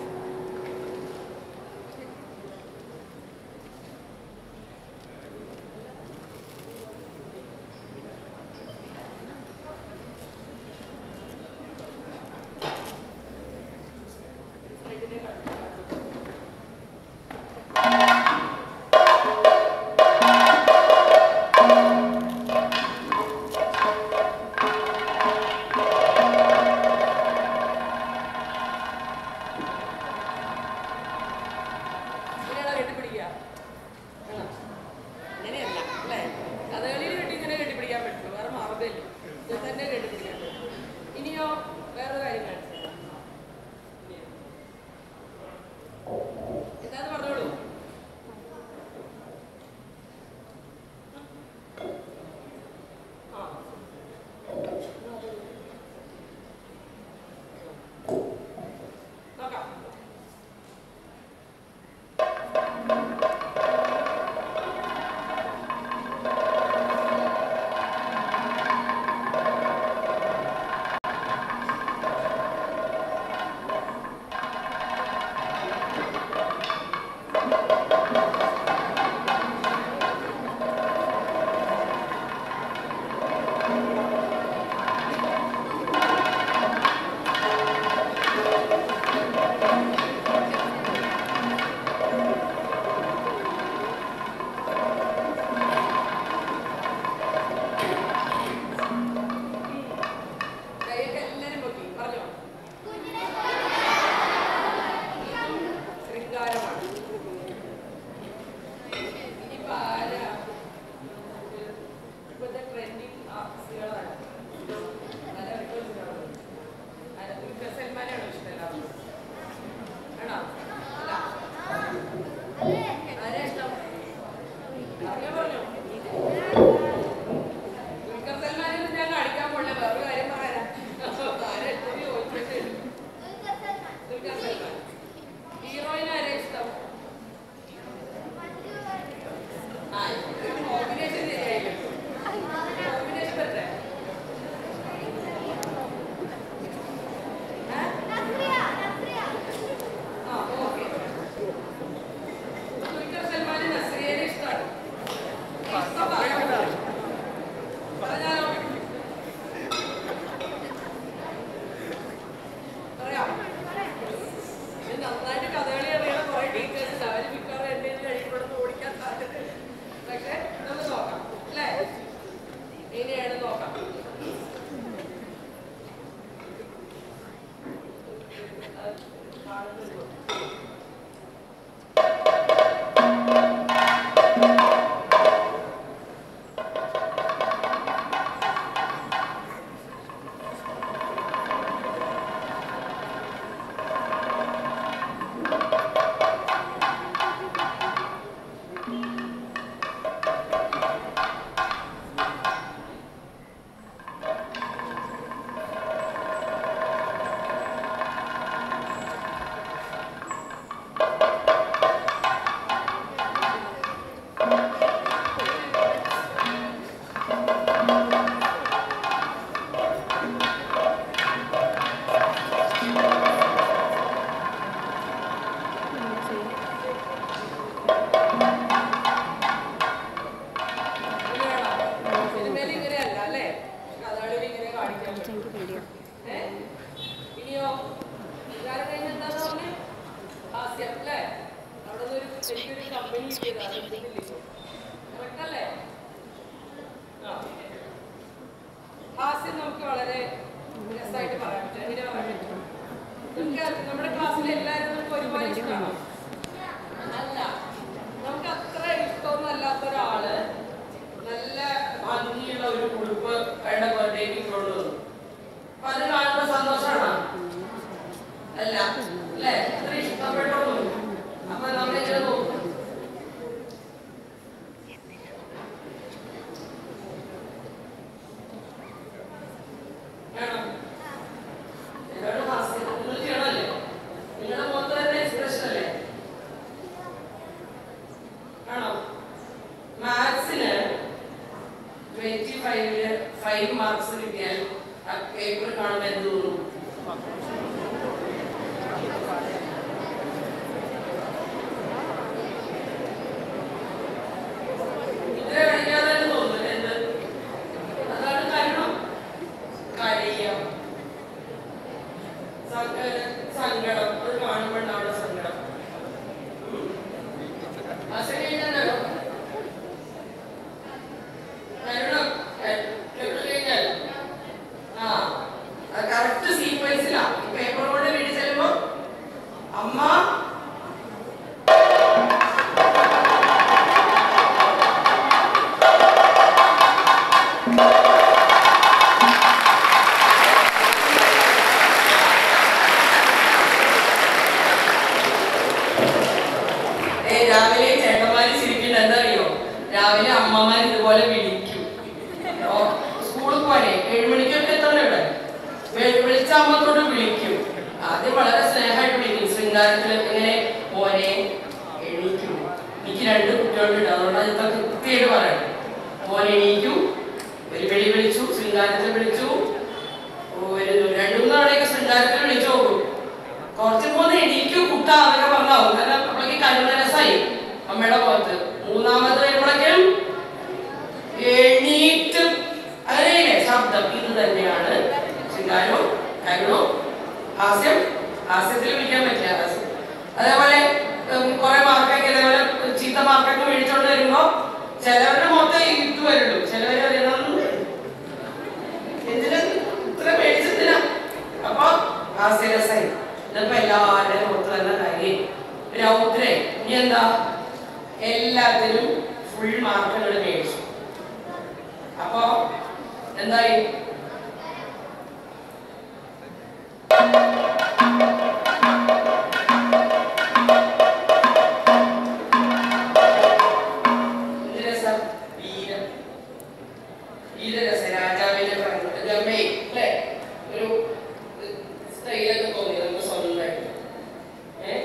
ഇങ്ങനെയാണോ കെട്ടിപ്പിടിക്കുക ആണോ? അങ്ങനെയല്ല അല്ലേ കഥകളിയിൽ കെട്ടി ഇങ്ങനെ കെട്ടിപ്പിടിക്കാൻ പറ്റുള്ളൂ വേറെ മാർഗ്ഗമില്ല ഇത് തന്നെ കെട്ടിപ്പിടിക്കാൻ പറ്റും ഇനിയോ വേറൊരു കാര്യം കാണിച്ചു തരാം. എന്താന്ന് പറഞ്ഞോളൂ ആ നോക്കാം കൈയൊക്കെ എല്ലാരും പൊക്കി പറഞ്ഞോ ശൃംഗാരമാണ് ഇനിയിപ്പോ ആരാ ഇപ്പോഴത്തെ ട്രെൻഡിങ് ആർട്ടിസ്റ്റുകളാണ് നല്ല റിക്വസ്റ്റുകളാണ് ആരാ ദുൽഖർ സൽമാനാണോ ഇഷ്ടം എല്ലാവർക്കും ആണോ അല്ല ആരാ ഇഷ്ടം അറിയാൻ പറഞ്ഞോ ദുൽഖർ സൽമാനെ ഞാൻ കാണിക്കാൻ പോണില്ല വേറൊരു കാര്യം പറയാനാ ആരാ ഇഷ്ടം ചോദിച്ചിട്ട് ദുൽഖർ സൽമാൻ ഹീറോയിൻ ആരാ ഇഷ്ടം ആ കോമ്പിനേഷൻ ശരിയായില്ല കോമ്പിനേഷൻ പറ്റേ ആ ഓക്കെ ദുൽഖർ സൽമാന് നസ്രിയനെ ഇഷ്ടമാണ് ഇഷ്ടം പറയാം പറഞ്ഞാലോ പറയാം ഇത് നന്നായിട്ട് കഥകളി അറിയണ കുറെ ടീച്ചേഴ്സ് അവർ മിക്കവാറും എന്നെ കഴിയുമ്പോഴൊന്നും ഓടിക്കാൻ സാധ്യതയുണ്ട് പക്ഷെ നമുക്ക് നോക്കാം അല്ലേ എങ്ങനെയാണ് നോക്കാം അത് കാണുന്നുണ്ടോ? Correct അല്ലേ? ആ. ഹാസ്യം നമുക്ക് വളരെ രസമായിട്ട് പറയാൻ പറ്റും എങ്ങനെ പറയാൻ പറ്റും നമുക്ക് നമ്മുടെ ക്ലാസ്സിൽ എല്ലാവരും നമുക്ക് ഒരുപാട് ഇഷ്ടമാണോ അല്ല നമുക്ക് അത്ര ഇഷ്ടമൊന്നും അല്ലാത്ത ഒരാള് നല്ല ഭംഗിയുള്ള ഒരു ഉടുപ്പ് അയാളുടെ ബർത്ത്ഡേക്ക് കൊണ്ടുവന്നു അപ്പൊ അത് കാണുമ്പോൾ സന്തോഷമാണോ അല്ല അല്ലേ അത്ര ഇഷ്ടപ്പെട്ടൊന്നും അപ്പൊ നമ്മളിങ്ങനെ നോക്കും വേണം എന്താണ് ഹാസ്യം നിങ്ങൾ ചെയ്യണമല്ലേ നിങ്ങളുടെ മുഖത്ത് തന്നെ എക്സ്പ്രഷൻ അല്ലേ ആണോ മാത്സിന് ട്വന്റി ഫൈവില് ഫൈവ് മാർക്സ് കിട്ടിയാൽ ആ പേപ്പർ കാണുമ്പോൾ എന്ത് തോന്നും ഇത്ര കളിക്കാതെ തന്നെ തോന്നുന്നു എന്ത് അതാണ് കാരണം കരയുക സങ്ക- സങ്കടം അത് കാണുമ്പോഴാണ് സങ്കടം ഉം. മാസം കഴിഞ്ഞാലോ കരുണം എവിടെ കഴിഞ്ഞാൽ ആ അത് കറക്റ്റ് സീക്വൻസിലാ പേപ്പർ കൊണ്ട് വീട്ടിൽ ചെല്ലുമ്പോ അമ്മ ഏ, രാവിലെ ചേട്ടന്മാര് ചിരിക്കുന്നത് എന്താ അറിയോ രാവിലെ അമ്മമാർ ഇതുപോലെ വിളിക്കും ഓ, സ്കൂളിൽ പോവാനേ ഏഴ് മണിക്കൊക്കെ എത്തണം ഇവിടെ വി- വിളിച്ച അമ്മത്തോട് വിളിക്കും ആദ്യം വളരെ സ്നേഹമായിട്ട് വിളിക്കും ശൃംഗാരത്തിൽ ഇങ്ങനെ മോനെ എണീക്കും എനിക്ക് രണ്ട് കുട്ടികളുണ്ട് അതുകൊണ്ട് അതിന്റെ കൃത്യമായിട്ട് പറയണം മോനെ എണീക്കൂ ഒരു വിളി വിളിച്ചു ശൃംഗാരത്തിൽ വിളിച്ചു ഒരു രണ്ടു മൂന്ന് തവണയൊക്കെ ശൃംഗാരത്തിൽ വിളിച്ചു നോക്കും കുറച്ച് മൂന്ന് എണീക്കു കുട്ട അതൊക്കെ പറഞ്ഞാവും കാരണം അപ്പോഴേക്ക് കരുണ രസമായി അമ്മയുടെ മുഖത്ത് മൂന്നാമത് വരുമ്പോഴേക്കും എണീറ്റ് അങ്ങനെയല്ലേ ശബ്ദം ഇത് തന്നെയാണ് ശൃംഗാരവും കരുണവും ഹാസ്യം ഹാസ്യത്തിൽ വിളിക്കാൻ പറ്റില്ല ഹാസ്യം അതേപോലെ ഉം, കുറെ മാർക്കൊക്കെ ഇതേപോലെ ചീത്ത മാർക്കൊക്കെ മേടിച്ചോണ്ട് വരുമ്പോ ചിലവരുടെ മൊത്തം ഇത് വരുള്ളൂ ചിലവര് അറിയണം എന്തിനാ ഇത്ര മേടിച്ചതിനാ അപ്പൊ ഹാസ്യരസായി ഇതിപ്പോ എല്ലാവരുടെയും മുഖത്ത് തന്നെ കാര്യം രൗദ്രേ ഇനി എന്താ എല്ലാത്തിനും ഫുൾ മാർക്കുകൾ മേടിച്ചു അപ്പൊ എന്തായി എന്ത് രസം വീരം വീരരസ രാജാവിന്റെ ഗമ്മേ അല്ലേ ഒരു സ്റ്റൈലൊക്കെ തോന്നി നമുക്ക് സ്വന്തമായിട്ട് ഏ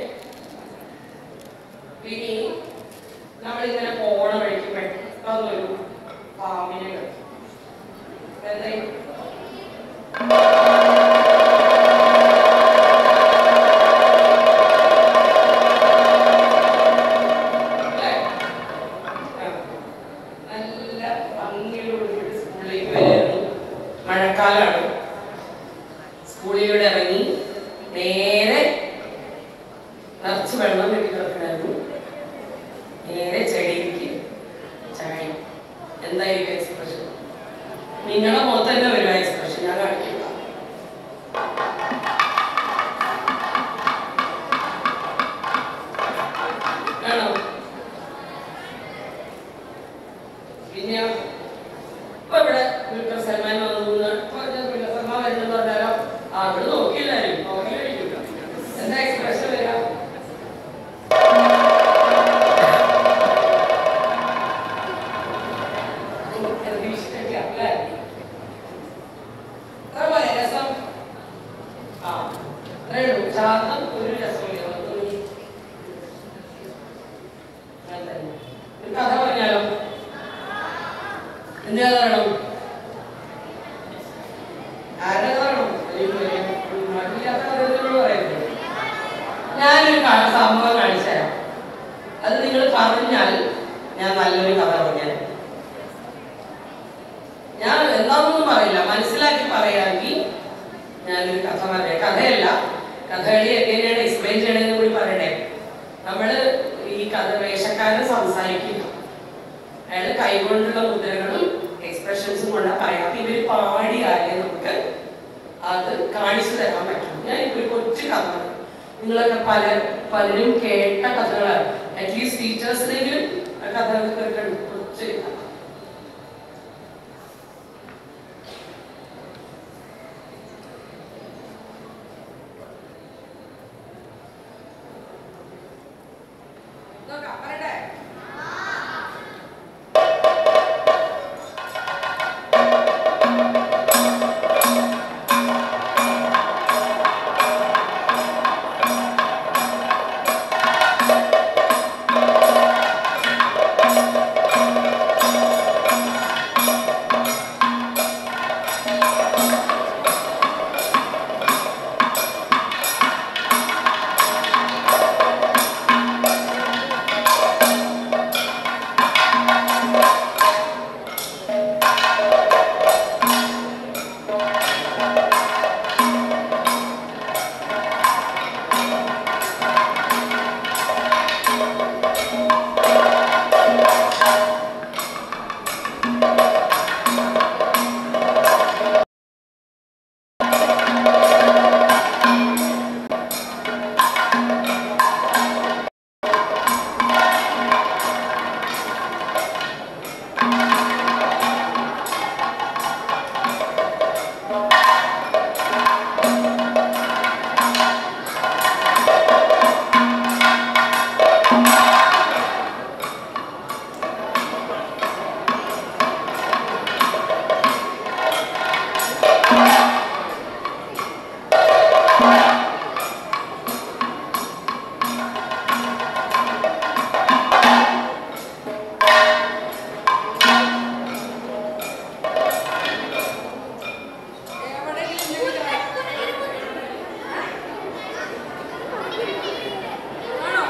ഇനി നമ്മളിങ്ങനെ പോണ വഴിക്ക് പെട്ടെന്നൊരു പാമ്പിനെ കണ്ടു എന്തായി അല്ലേ? ആ. നല്ല ഭംഗിയോടുകൂടി സ്കൂളിലേക്ക് വരായിരുന്നു മഴക്കാലാണ് സ്കൂളിലൂടെ ഇറങ്ങി നേരെ നിറച്ച് വെള്ളം കെട്ടി കിടക്കണായിരുന്നു നേരെ ചെടിയിലേക്ക് ചാടി എന്തായിരിക്കും എക്സ്പ്രഷൻ നിങ്ങളുടെ മുഖത്ത് തന്നെ വരും എക്സ്പ്രഷൻ ഞാൻ കാണിക്കില്ല ആണോ പിന്നെ ഇപ്പൊ ഇവിടെ ദുൽഖർ സൽമാൻ വന്നു എന്ന് ഇപ്പൊ ഞാൻ ദുൽഖർ സൽമാൻ വരുന്നെന്ന് പറഞ്ഞാലോ ആ അവിടെ നോക്കിയില്ലാരും നോക്കിയില്ല എന്താ എക്സ്പ്രഷൻ വരാം പ്രതീക്ഷിച്ചിട്ടില്ല അല്ലേ അത്ര പോലെ രസം ആ അത്രേ ഉള്ളൂ ശാന്തം ഒരു രസമില്ല ഒന്നും അല്ല. ഒരു കഥ പറഞ്ഞാലോ എന്ത് കഥ വേണം ആരുടെ കഥ വേണം മറ്റില്ലാത്ത കഥകളോട് പറയുന്നത് ഞാനൊരു ക- സംഭവം കാണിച്ചു തരാം അത് നിങ്ങൾ പറഞ്ഞാൽ ഞാൻ നല്ലൊരു കഥ പറഞ്ഞാൽ ഞാൻ എന്താണെന്നൊന്നും പറയില്ല മനസ്സിലാക്കി പറയാമെങ്കിൽ ഞാനൊരു കഥ പറയാം കഥയല്ല കഥകളി എങ്ങനെയാണ് എക്സ്പ്ലെയിൻ ചെയ്യണമെന്ന് കൂടി പറയട്ടെ നമ്മള് ഈ കഥ വേഷക്കാരൻ സംസാരിക്കും കൈകൊണ്ടുള്ള മുദ്രകളും എക്സ്പ്രഷൻസും കൊണ്ട് പറയാം അപ്പൊ ഇവര് പാടിയാലേ നമുക്ക് അത് കാണിച്ചു തരാൻ പറ്റും ഞാൻ ഇപ്പൊ ഒരു കൊച്ചു കഥ പറയാം. നിങ്ങളൊക്കെ പല പലരും കേട്ട കഥകളാണ് അറ്റ്ലീസ്റ്റ് ടീച്ചേഴ്സിനെങ്കിലും ആ കഥകൾ കേൾക്കണം കൊച്ചു കഥ നോക്കാം പറയട്ടെ എവിടെയെങ്കിലും എന്തെങ്കിലും ആണോ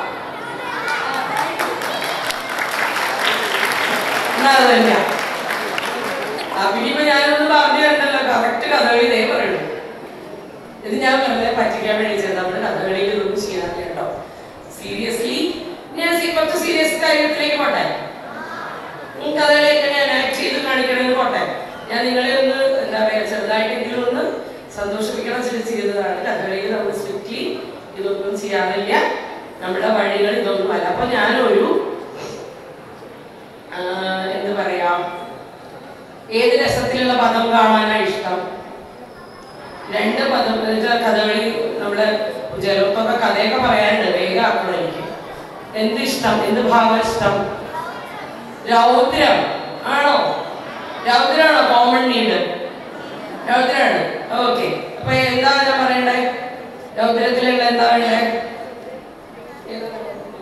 എന്നാ അത് തന്നെയാ. ആ പിടിയുമ്പോ ഞാനൊന്ന് പറഞ്ഞു തരണ്ടല്ലോ കറക്റ്റ് കഥകളി ഇതേ പറയുള്ളൂ ഇത് ഞാൻ വെറുതെ പറ്റിക്കാൻ വേണ്ടി ചെയ്തത് നമ്മുടെ കഥകളിയിൽ ഇതൊന്നും ചെയ്യാറില്ല കേട്ടോ സീരിയസ്ലി ഞാൻ സി- കുറച്ച് സീരിയസ് കാര്യത്തിലേക്ക് പോട്ടെ ഉം, കഥകളിയൊക്കെ ഞാൻ ആക്ട് ചെയ്ത് കാണിക്കണമെന്ന് പോട്ടെ ഞാൻ നിങ്ങളെ ഒന്ന് എന്താ പറയാ ചെറുതായിട്ടെങ്കിലും ഒന്ന് സന്തോഷിപ്പിക്കണം ചെയ്ത് ചെയ്തതാണ് കഥകളിയിൽ നമ്മൾ സ്ട്രിക്ട്ലി ഇതൊന്നും ചെയ്യാറില്ല നമ്മുടെ വഴികൾ ഇതൊന്നും അല്ല അപ്പൊ ഞാനൊരു ആ, എന്ത് പറയാ ഏത് രസത്തിലുള്ള പദം കാണാനാ ഇഷ്ടം രണ്ട് പദം എന്നുവെച്ചാൽ കഥകളി നമ്മുടെ ജലത്തൊക്കെ കഥയൊക്കെ പറയാനുണ്ട് വേഗം ആക്കണം എനിക്ക് എന്ത് ഇഷ്ടം എന്ത് ഭാഗം ഇഷ്ടം രൗദ്രം ആണോ രൗദ്രാണോ കോമൺ നീഡ് രൗദ്രാണ് ഓക്കെ അപ്പൊ എന്താ ഞാൻ പറയണ്ടേ രൗദ്രത്തിലുള്ള എന്താ വേണ്ടേ ഏതാ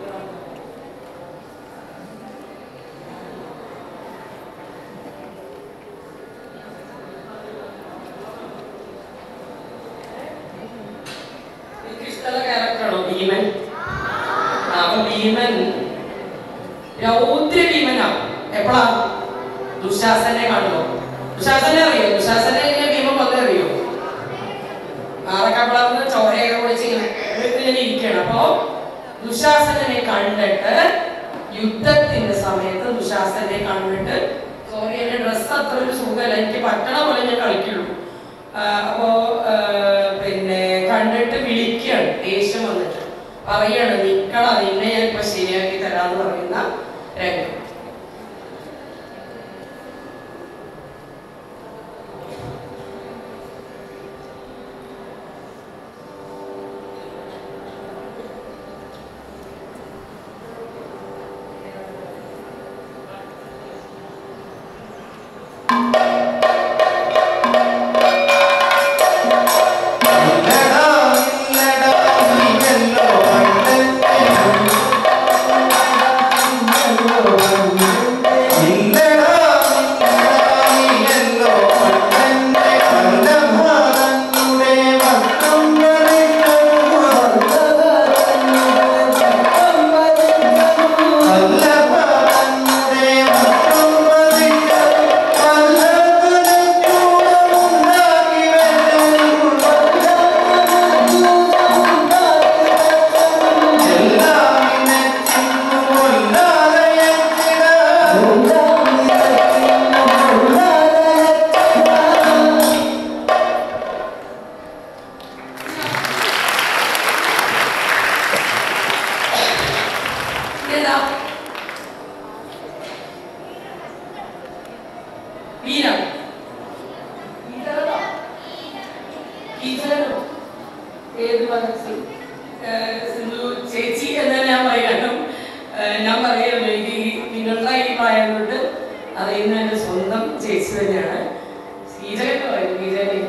എനിക്കിഷ്ടമുള്ള ക്യാരക്ടറാണോ ഭീമൻ ആ, അപ്പൊ ഭീമൻ രൗദ്ര ഭീമനാ എപ്പോഴാ ദുശാസനെ കാണുമ്പോ ദുശാസനെ അറിയോ ദുശാസനെ ഇങ്ങനെ ഭീമൻ വന്നേ അറിയോ ആറൊക്കെ പിളർന്ന് ചോരയൊക്കെ കുടിച്ച് ഇങ്ങനെ ഇങ്ങനെ ഇരിക്കണം അപ്പോ ദുശാസനെ കണ്ടിട്ട് യുദ്ധത്തിന്റെ സമയത്ത് ദുശാസനെ കണ്ടിട്ട് സോറി എന്റെ ഡ്രസ്സ് അത്ര ഒരു സുഖമല്ല എനിക്ക് പറ്റണ പോലെ ഞാൻ കളിക്കുള്ളൂ ആ, അപ്പോ ആ, പിന്നെ കണ്ടിട്ട് വിളിക്കുകയാണ് ദേഷ്യം വന്നിട്ട് പറയാണ് നിക്കട നിന്നെ ഞാൻ ഇപ്പൊ ശരിയാക്കി തരാന്ന് പറയുന്ന രംഗം ഇല്ലടാ ഇല്ലടാ ഇല്ലല്ലോ ഏതാ വീരം വീരനോ? കീചകനോ? ഏത് മനസ്സിൽ സിന്ധു ചേച്ചി എന്ന് ഞാൻ പറയാനും ഏഹ് ഞാൻ പറയുന്നു എനിക്ക് ഈ നിങ്ങളുടെ ഈ പ്രായം കൊണ്ട് അറിയുന്ന എൻ്റെ സ്വന്തം ചേച്ചി തന്നെയാണ് കീചകൻ പറയും കീചകനെ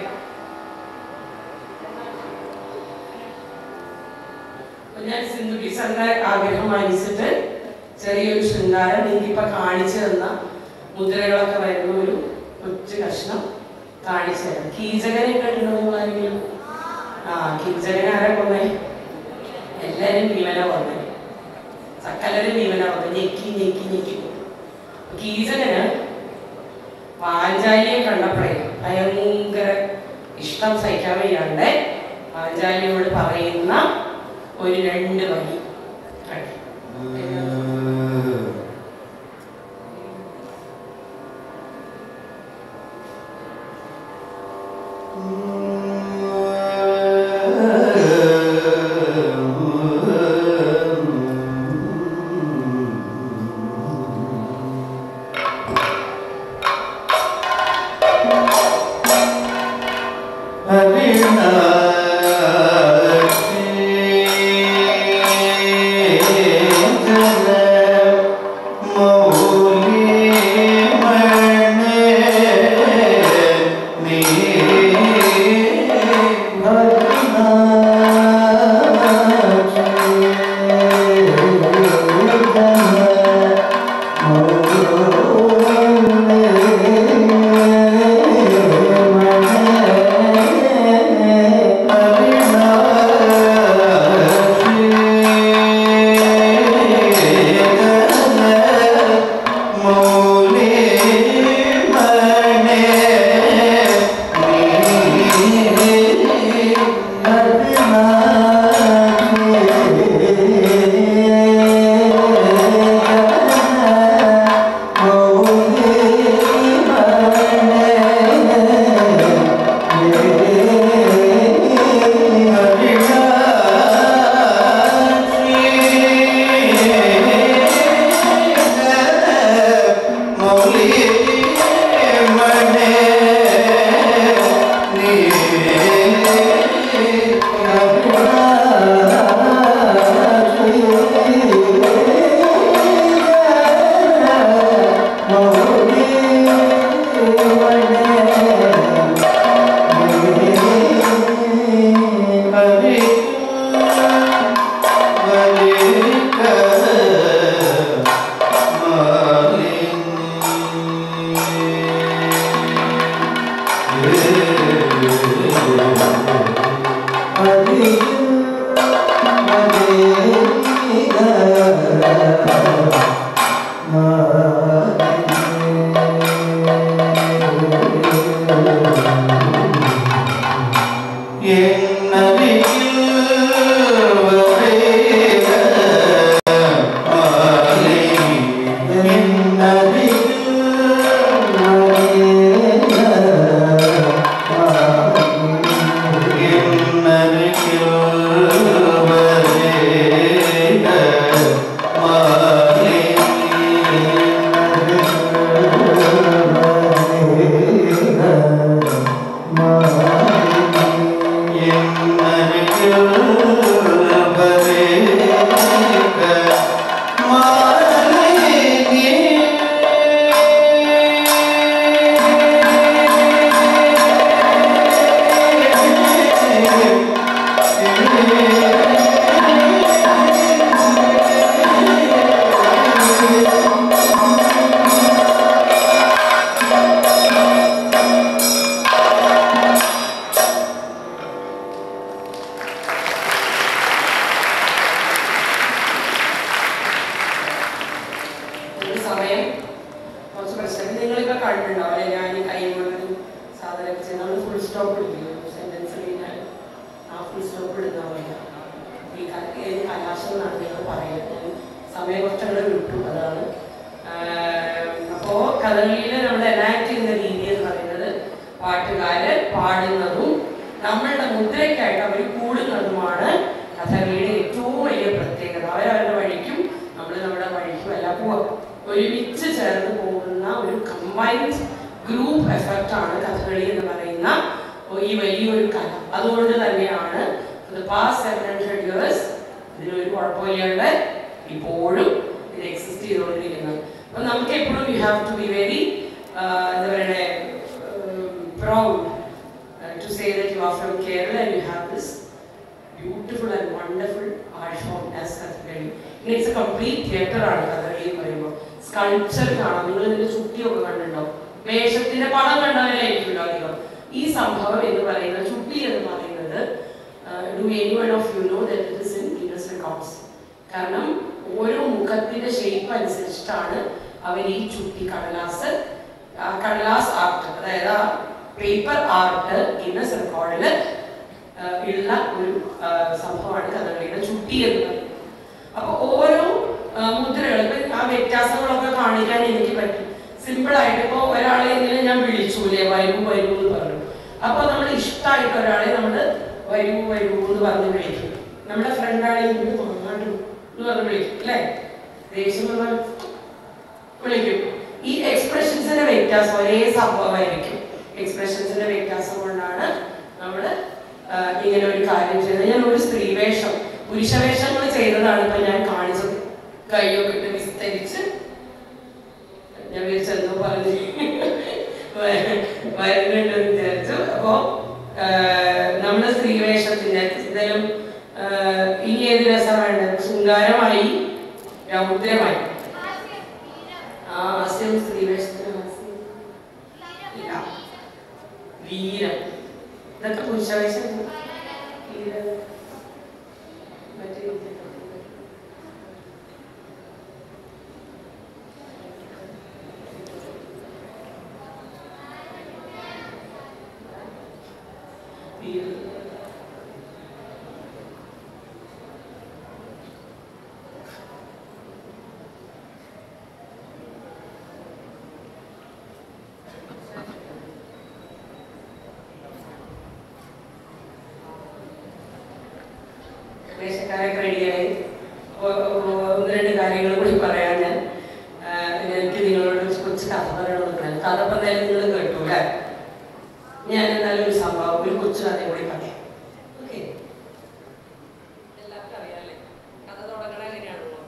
അപ്പൊ ഞാൻ സിന്ധു ടീച്ചറിന്റെ ആഗ്രഹം മാനിച്ചിട്ട് ചെറിയൊരു ശൃംഗാരം എനിക്കിപ്പോ കാണിച്ചു തന്ന മുദ്രകളൊക്കെ വരുന്ന ഒരു കൊച്ചു കഷ്ണം കാണിച്ചു തരാം കീചകനെ കണ്ടിട്ടുണ്ടോ നിങ്ങൾ ആരെങ്കിലും ആ കീചകനെ ആരാ കൊന്നേ എല്ലാരും ഭീമന കൊന്നേ സകലരും ഭീമന കൊന്നേ ഞെക്കി ഞെക്കി ഞെക്കി കൊന്നു. കീചകന് പാഞ്ചാലിയെ കണ്ടപ്പോഴേ ഭയങ്കര ഇഷ്ടം സഹിക്കാൻ വയ്യാണ്ട് പാഞ്ചാലിയോട് പറയുന്ന ഒരു രണ്ട് വരി കാട്ടി. ഒരു സമയം കുറച്ച് പ്രശ്നം നിങ്ങളിപ്പോ കണ്ടിട്ടുണ്ടാവും അല്ലെ ഞാൻ ഈ കൈ കൊണ്ടൊരു സാധനം വെച്ച് നമ്മൾ ഫുൾ സ്റ്റോപ്പ് ഇടില്ല സെന്റൻസ് കഴിഞ്ഞാൽ ആ ഫുൾ സ്റ്റോപ്പ് ഇടുന്ന പോലെ ഈ ക- ഏത് കലാശം എന്നാണ് നിങ്ങൾ പറയുന്നത് സമയം കുറച്ചങ്ങോട്ട് വിട്ടു അതാണ് ആഹ് അപ്പോ കഥകളിയിൽ നമ്മൾ എനാക്ട് ചെയ്യുന്ന രീതി എന്ന് പറയുന്നത് പാട്ടുകാര് പാടുന്നതും നമ്മളുടെ മുദ്രയ്ക്കായിട്ട് അവർ കൂടുന്നതുമാണ് കഥകളിയുടെ ഏറ്റവും വലിയ പ്രത്യേകത അവരവരുടെ വഴിക്കും നമ്മൾ നമ്മുടെ ഗ്രൂപ്പ് എഫക്റ്റ് ആണ് കഥകളി എന്ന് പറയുന്ന ഈ വലിയൊരു കല അതുകൊണ്ട് തന്നെയാണ് പാസ്റ്റ് സെവൻ ഹൺഡ്രഡ് ഇയേഴ്സ് ഇതിനൊരു കുഴപ്പമില്ലാണ്ട് ഇപ്പോഴും ഇത് എക്സിസ്റ്റ് ചെയ്തുകൊണ്ടിരിക്കുന്നത് അപ്പൊ നമുക്ക് എപ്പോഴും you have to be very എന്താ പറയണേ proud to say that you are from Kerala and you have this beautiful and wonderful art form as Kathakali ഇനി ഇറ്റ്സ് എ കംപ്ലീറ്റ് തിയേറ്റർ ആണ് കഥകളി എന്ന് പറയുമ്പോൾ സ്കൾപ്ചർ കാണാം നിങ്ങൾ ഇതിന്റെ ചുട്ടിയൊക്കെ കണ്ടിട്ടുണ്ടോ വേഷത്തിന്റെ പടം കണ്ടാലായിരിക്കുമല്ലോ അധികം ഈ സംഭവം എന്ന് പറയുന്നത് ചുട്ടി എന്ന് പറയുന്നത് do any one of you know that it is in Guinness records കാരണം ഓരോ മുഖത്തിന്റെ ഷേപ്പ് അനുസരിച്ചിട്ടാണ് അവർ ഈ ചുട്ടി കടലാസ് ആ കടലാസ് ആർട്ട് അതായത് ആ പേപ്പർ ആർട്ട് ഗിന്നസ് റെക്കോർഡിൽ ഉള്ള ഒരു ആ, സംഭവമാണ് കഥകളിയുടെ ചുട്ടി എന്ന് പറയുന്നത് അപ്പൊ ഓരോ ആ, മുദ്രകൾ ഇപ്പൊ ആ വ്യത്യാസങ്ങളൊക്കെ കാണിക്കാൻ എനിക്ക് പറ്റും സിമ്പിൾ ആയിട്ട് ഇപ്പൊ ഒരാളെ എങ്കിലും ഞാൻ വിളിച്ചു അല്ലേ വരൂ വരൂ എന്ന് പറഞ്ഞു അപ്പൊ നമ്മൾ ഇഷ്ടമായിട്ട് ഒരാളെ നമ്മൾ വരൂ വരൂ എന്ന് പറഞ്ഞ് വിളിക്കും നമ്മുടെ ഫ്രണ്ടാളെ ഇങ്ങനെ മാടു എന്ന് പറഞ്ഞ് വിളിക്കും അല്ലേ ദേഷ്യം വന്നാൽ വിളിക്കും ഈ എക്സ്പ്രഷൻസിന്റെ വ്യത്യാസം ഒരേ സംഭവമായിരിക്കും എക്സ്പ്രഷൻസിന്റെ വ്യത്യാസം കൊണ്ടാണ് നമ്മൾ ഇങ്ങനെ ഒരു കാര്യം ചെയ്യുന്നത് ഞാൻ ഒരു സ്ത്രീവേഷം പുരുഷവേഷങ്ങൾ ചെയ്തതാണ് ഇപ്പൊ ഞാൻ കാണിച്ചത് കൈയൊക്കെ ഇട്ട് വിസ്തരിച്ച് ഞാൻ വിളിച്ചെന്തോ പറഞ്ഞു വരുന്നുണ്ട് എന്ന് വിചാരിച്ചു അപ്പോ നമ്മുടെ സ്ത്രീവേഷത്തിന്റെ എന്തെങ്കിലും ഇനി ഏത് രസം വേണ്ടത് ശൃംഗാരമായി രൗദ്രമായി ആ ഹാസ്യം സ്ത്രീവേഷത്തിന് ഹാസ്യം ഇല്ല വീരം ഇതൊക്കെ പുരുഷവേഷം വീരം മറ്റേ വീരം വേഷക്കാരൊക്കെ റെഡിയായി ഒന്ന് രണ്ട് കാര്യങ്ങൾ കൂടി പറയാൻ ഞാൻ ആ, എനിക്ക് നിങ്ങളോട് ഒരു കൊച്ചു കഥ പറയണമെന്ന് കഥ പറഞ്ഞാലും നിങ്ങൾ കേട്ടു അല്ലേ ഞാൻ എന്നാലും ഒരു സംഭവം ഒരു കൊച്ചു കഥ കൂടി പറയാം ഓക്കെ എല്ലാവർക്കും അറിയാല്ലേ കഥ തുടങ്ങണ എങ്ങനെയാണല്ലോ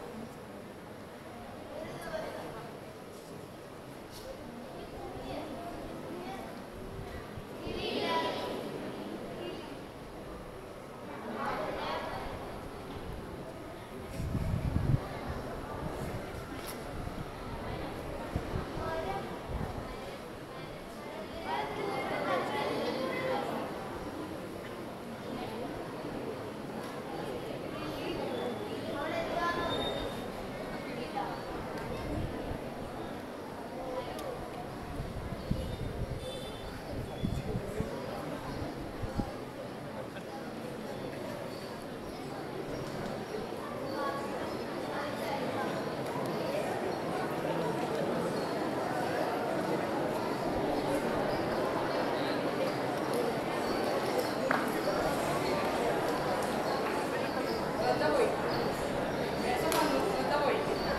ശ്രദ്ധ പോയി വേഷം വന്നു ശ്രദ്ധ പോയി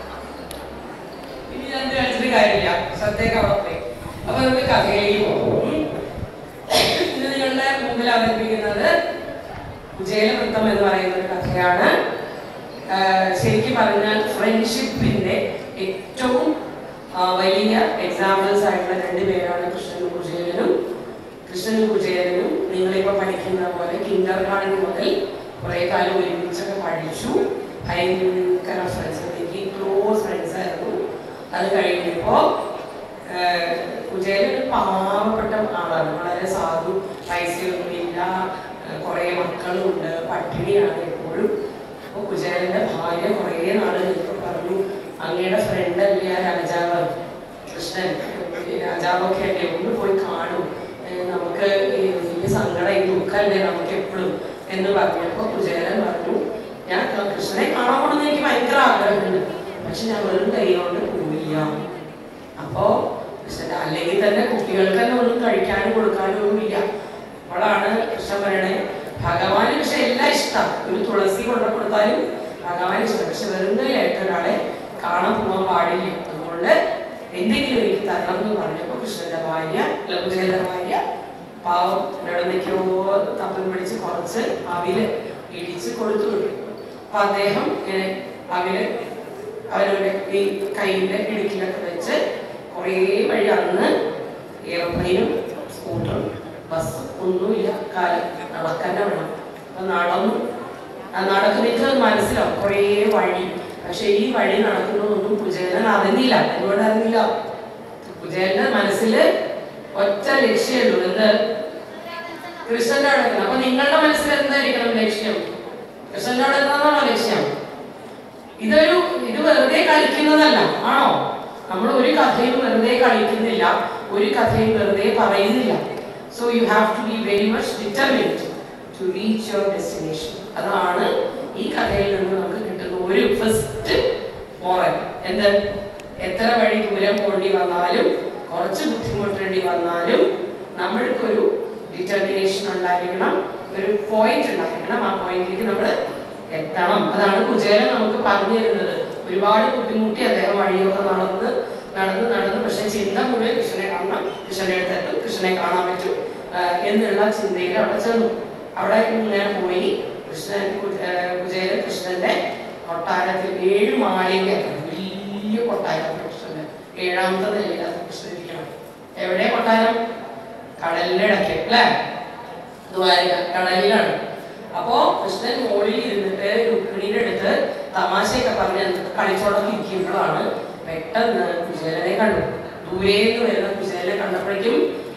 ഇനി ഞാൻ ഇത് കളിച്ചിട്ട് കാര്യമില്ല ശ്രദ്ധയൊക്കെ അവിടെ പോയി അപ്പൊ നമുക്ക് കഥയിലേക്ക് പോകും ഉം. ഇന്ന് നിങ്ങളുടെ മുമ്പിൽ അവതരിപ്പിക്കുന്നത് കുചേലവൃത്തം എന്ന് പറയുന്ന ഒരു കഥയാണ് ആഹ് ശരിക്കും പറഞ്ഞാൽ ഫ്രണ്ട്ഷിപ്പിന്റെ ഏറ്റവും ആഹ് വലിയ എക്സാമ്പിൾസ് ആയിട്ടുള്ള രണ്ട് പേരാണ് കൃഷ്ണനും കുചേലനും കൃഷ്ണനും കുചേലനും നിങ്ങളിപ്പോ പഠിക്കുന്ന പോലെ കിൻഡർ ഗാർഡൻ മുതൽ കുറെ കാലം ഒരുമിച്ചൊക്കെ പഠിച്ചു ഭയങ്കര ഫ്രണ്ട്സ് എനിക്ക് ക്ലോസ് ഫ്രണ്ട്സ് ആയിരുന്നു അത് കഴിഞ്ഞപ്പോ ആഹ് കുചേലൻ ഒരു പാവപ്പെട്ട ആളാണ് വളരെ സാധു പൈസയൊന്നുമില്ല ആഹ് കുറെ മക്കളുണ്ട് പട്ടിണിയാണ് എപ്പോഴും അപ്പൊ കുചേലന്റെ ഭാര്യ കുറെ നാള് കഴിഞ്ഞപ്പോ പറഞ്ഞു അങ്ങയുടെ ഫ്രണ്ട് അല്ലേ ആ രാജാവ് കൃഷ്ണൻ ഈ രാജാവൊക്കെ അല്ലേ ഒന്ന് പോയി കാണും ഏഹ് നമുക്ക് ഈ വലിയ സങ്കടം ഈ ദുഃഖമല്ലേ നമുക്ക് എപ്പോഴും എന്ന് പറഞ്ഞപ്പോ കുചേലൻ പറഞ്ഞു ഞാൻ കൃഷ്ണനെ കാണണമെന്ന് എനിക്ക് ഭയങ്കര ആഗ്രഹമുണ്ട് പക്ഷെ ഞാൻ വെറും കൈ കൊണ്ട് പോവില്ല അപ്പോ കൃഷ്ണൻ അല്ലെങ്കിൽ തന്നെ കുട്ടികൾക്ക് തന്നെ ഒന്നും കഴിക്കാനും കൊടുക്കാനും ഒന്നുമില്ല അപ്പോഴാണ് കൃഷ്ണൻ പറയണേ ഭഗവാന് പക്ഷെ എല്ലാം ഇഷ്ടം ഒരു തുളസി കൊണ്ട കൊടുത്താലും ഭഗവാൻ ഇഷ്ടം പക്ഷെ വെറും കൈയായിട്ട് ഒരാളെ കാണാൻ പോകാൻ പാടില്ല അതുകൊണ്ട് എന്തെങ്കിലും എനിക്ക് തരണം എന്ന് പറഞ്ഞപ്പോൾ കൃഷ്ണന്റെ ഭാര്യ ലഘുജയുടെ ഭാര്യ പാവം ഇവിടെ നിൽക്കോ തപ്പൽ പിടിച്ച് കുറച്ച് അവില് ഇടിച്ച് കൊടുത്തു വിട്ടു അപ്പൊ അദ്ദേഹം ഇങ്ങനെ അവില് അവരുടെ ഈ കയ്യിന്റെ ഇടുക്കിലൊക്കെ വെച്ച് കുറേ വഴി അന്ന് എയർപ്ലെയിനും സ്കൂട്ടറും ബസ് ഒന്നുമില്ല കാലം നടക്കാൻ വേണം അപ്പൊ നടന്നു ആ നടക്കുന്നിട്ട് മനസ്സിലാവും കുറേ വഴി പക്ഷെ ഈ വഴി നടക്കുന്നതൊന്നും കുചേലൻ അറിഞ്ഞില്ല എന്തുകൊണ്ട് അറിഞ്ഞില്ല കുചേലന്റെ മനസ്സിൽ ഒറ്റ ലക്ഷ്യമുള്ളൂ എന്ത് കൃഷ്ണന്റെ അവിടെ എത്തണം. അപ്പൊ നിങ്ങളുടെ മനസ്സിൽ എന്തായിരിക്കണം ലക്ഷ്യം കൃഷ്ണന്റെ അവിടെ എത്താന്നാണോ ലക്ഷ്യം ഇതൊരു ഇത് വെറുതെ കളിക്കുന്നതല്ല ആണോ നമ്മൾ ഒരു കഥയും വെറുതെ കളിക്കുന്നില്ല ഒരു കഥയും വെറുതെ പറയുന്നില്ല so you have to be very much determined to reach your destination അതാണ് ഈ കഥയിൽ നിന്ന് നമുക്ക് കിട്ടുന്ന ഒരു ഫസ്റ്റ് മോറൽ എന്ത് എത്ര വഴി ദൂരം പോണ്ടി വന്നാലും കുറച്ച് ബുദ്ധിമുട്ടേണ്ടി വന്നാലും നമ്മൾക്കൊരു ഡിറ്റർമിനേഷൻ ഉണ്ടായിരിക്കണം ഒരു പോയിന്റ് ഉണ്ടായിരിക്കണം ആ പോയിന്റിലേക്ക് നമ്മൾ എത്തണം അതാണ് കുചേലൻ നമുക്ക് പറഞ്ഞു തരുന്നത് ഒരുപാട് ബുദ്ധിമുട്ടി അദ്ദേഹം വഴിയൊക്കെ നടന്ന് നടന്ന് നടന്ന് പക്ഷെ ചിന്ത മുഴുവൻ കൃഷ്ണനെ കാണണം കൃഷ്ണനെ അടുത്തെത്തും കൃഷ്ണനെ കാണാൻ പറ്റും ആഹ് എന്നുള്ള ചിന്തയിൽ അവിടെ ചെന്നു അവിടെ ഇങ്ങനെ പോയി കൃഷ്ണൻ കു- ആഹ് കുചേലൻ കൃഷ്ണന്റെ കൊട്ടാരത്തിൽ ഏഴ് മാളിക വലിയ കൊട്ടാരം കൃഷ്ണന്റെ ഏഴാമത്തെ നിലയിലാണ് കൃഷ്ണൻ ഇരിക്കണം എവിടെ കൊട്ടാരം കടലിന്റെ ഇടയ്ക്ക് അല്ലേ ദ്വാരക കടലിലാണ് അപ്പോ കൃഷ്ണൻ മുകളിൽ ഇരുന്നിട്ട് രുക്മിണിയുടെ അടുത്ത് തമാശയൊക്കെ പറഞ്ഞ് എന്നിട്ട് കളിച്ചോടൊക്കെ ഇരിക്കുമ്പോഴാണ് പെട്ടെന്ന് കുചേലനെ കണ്ടു ദൂരേന്ന് വരുന്ന കുചേലനെ കണ്ടപ്പോഴേക്കും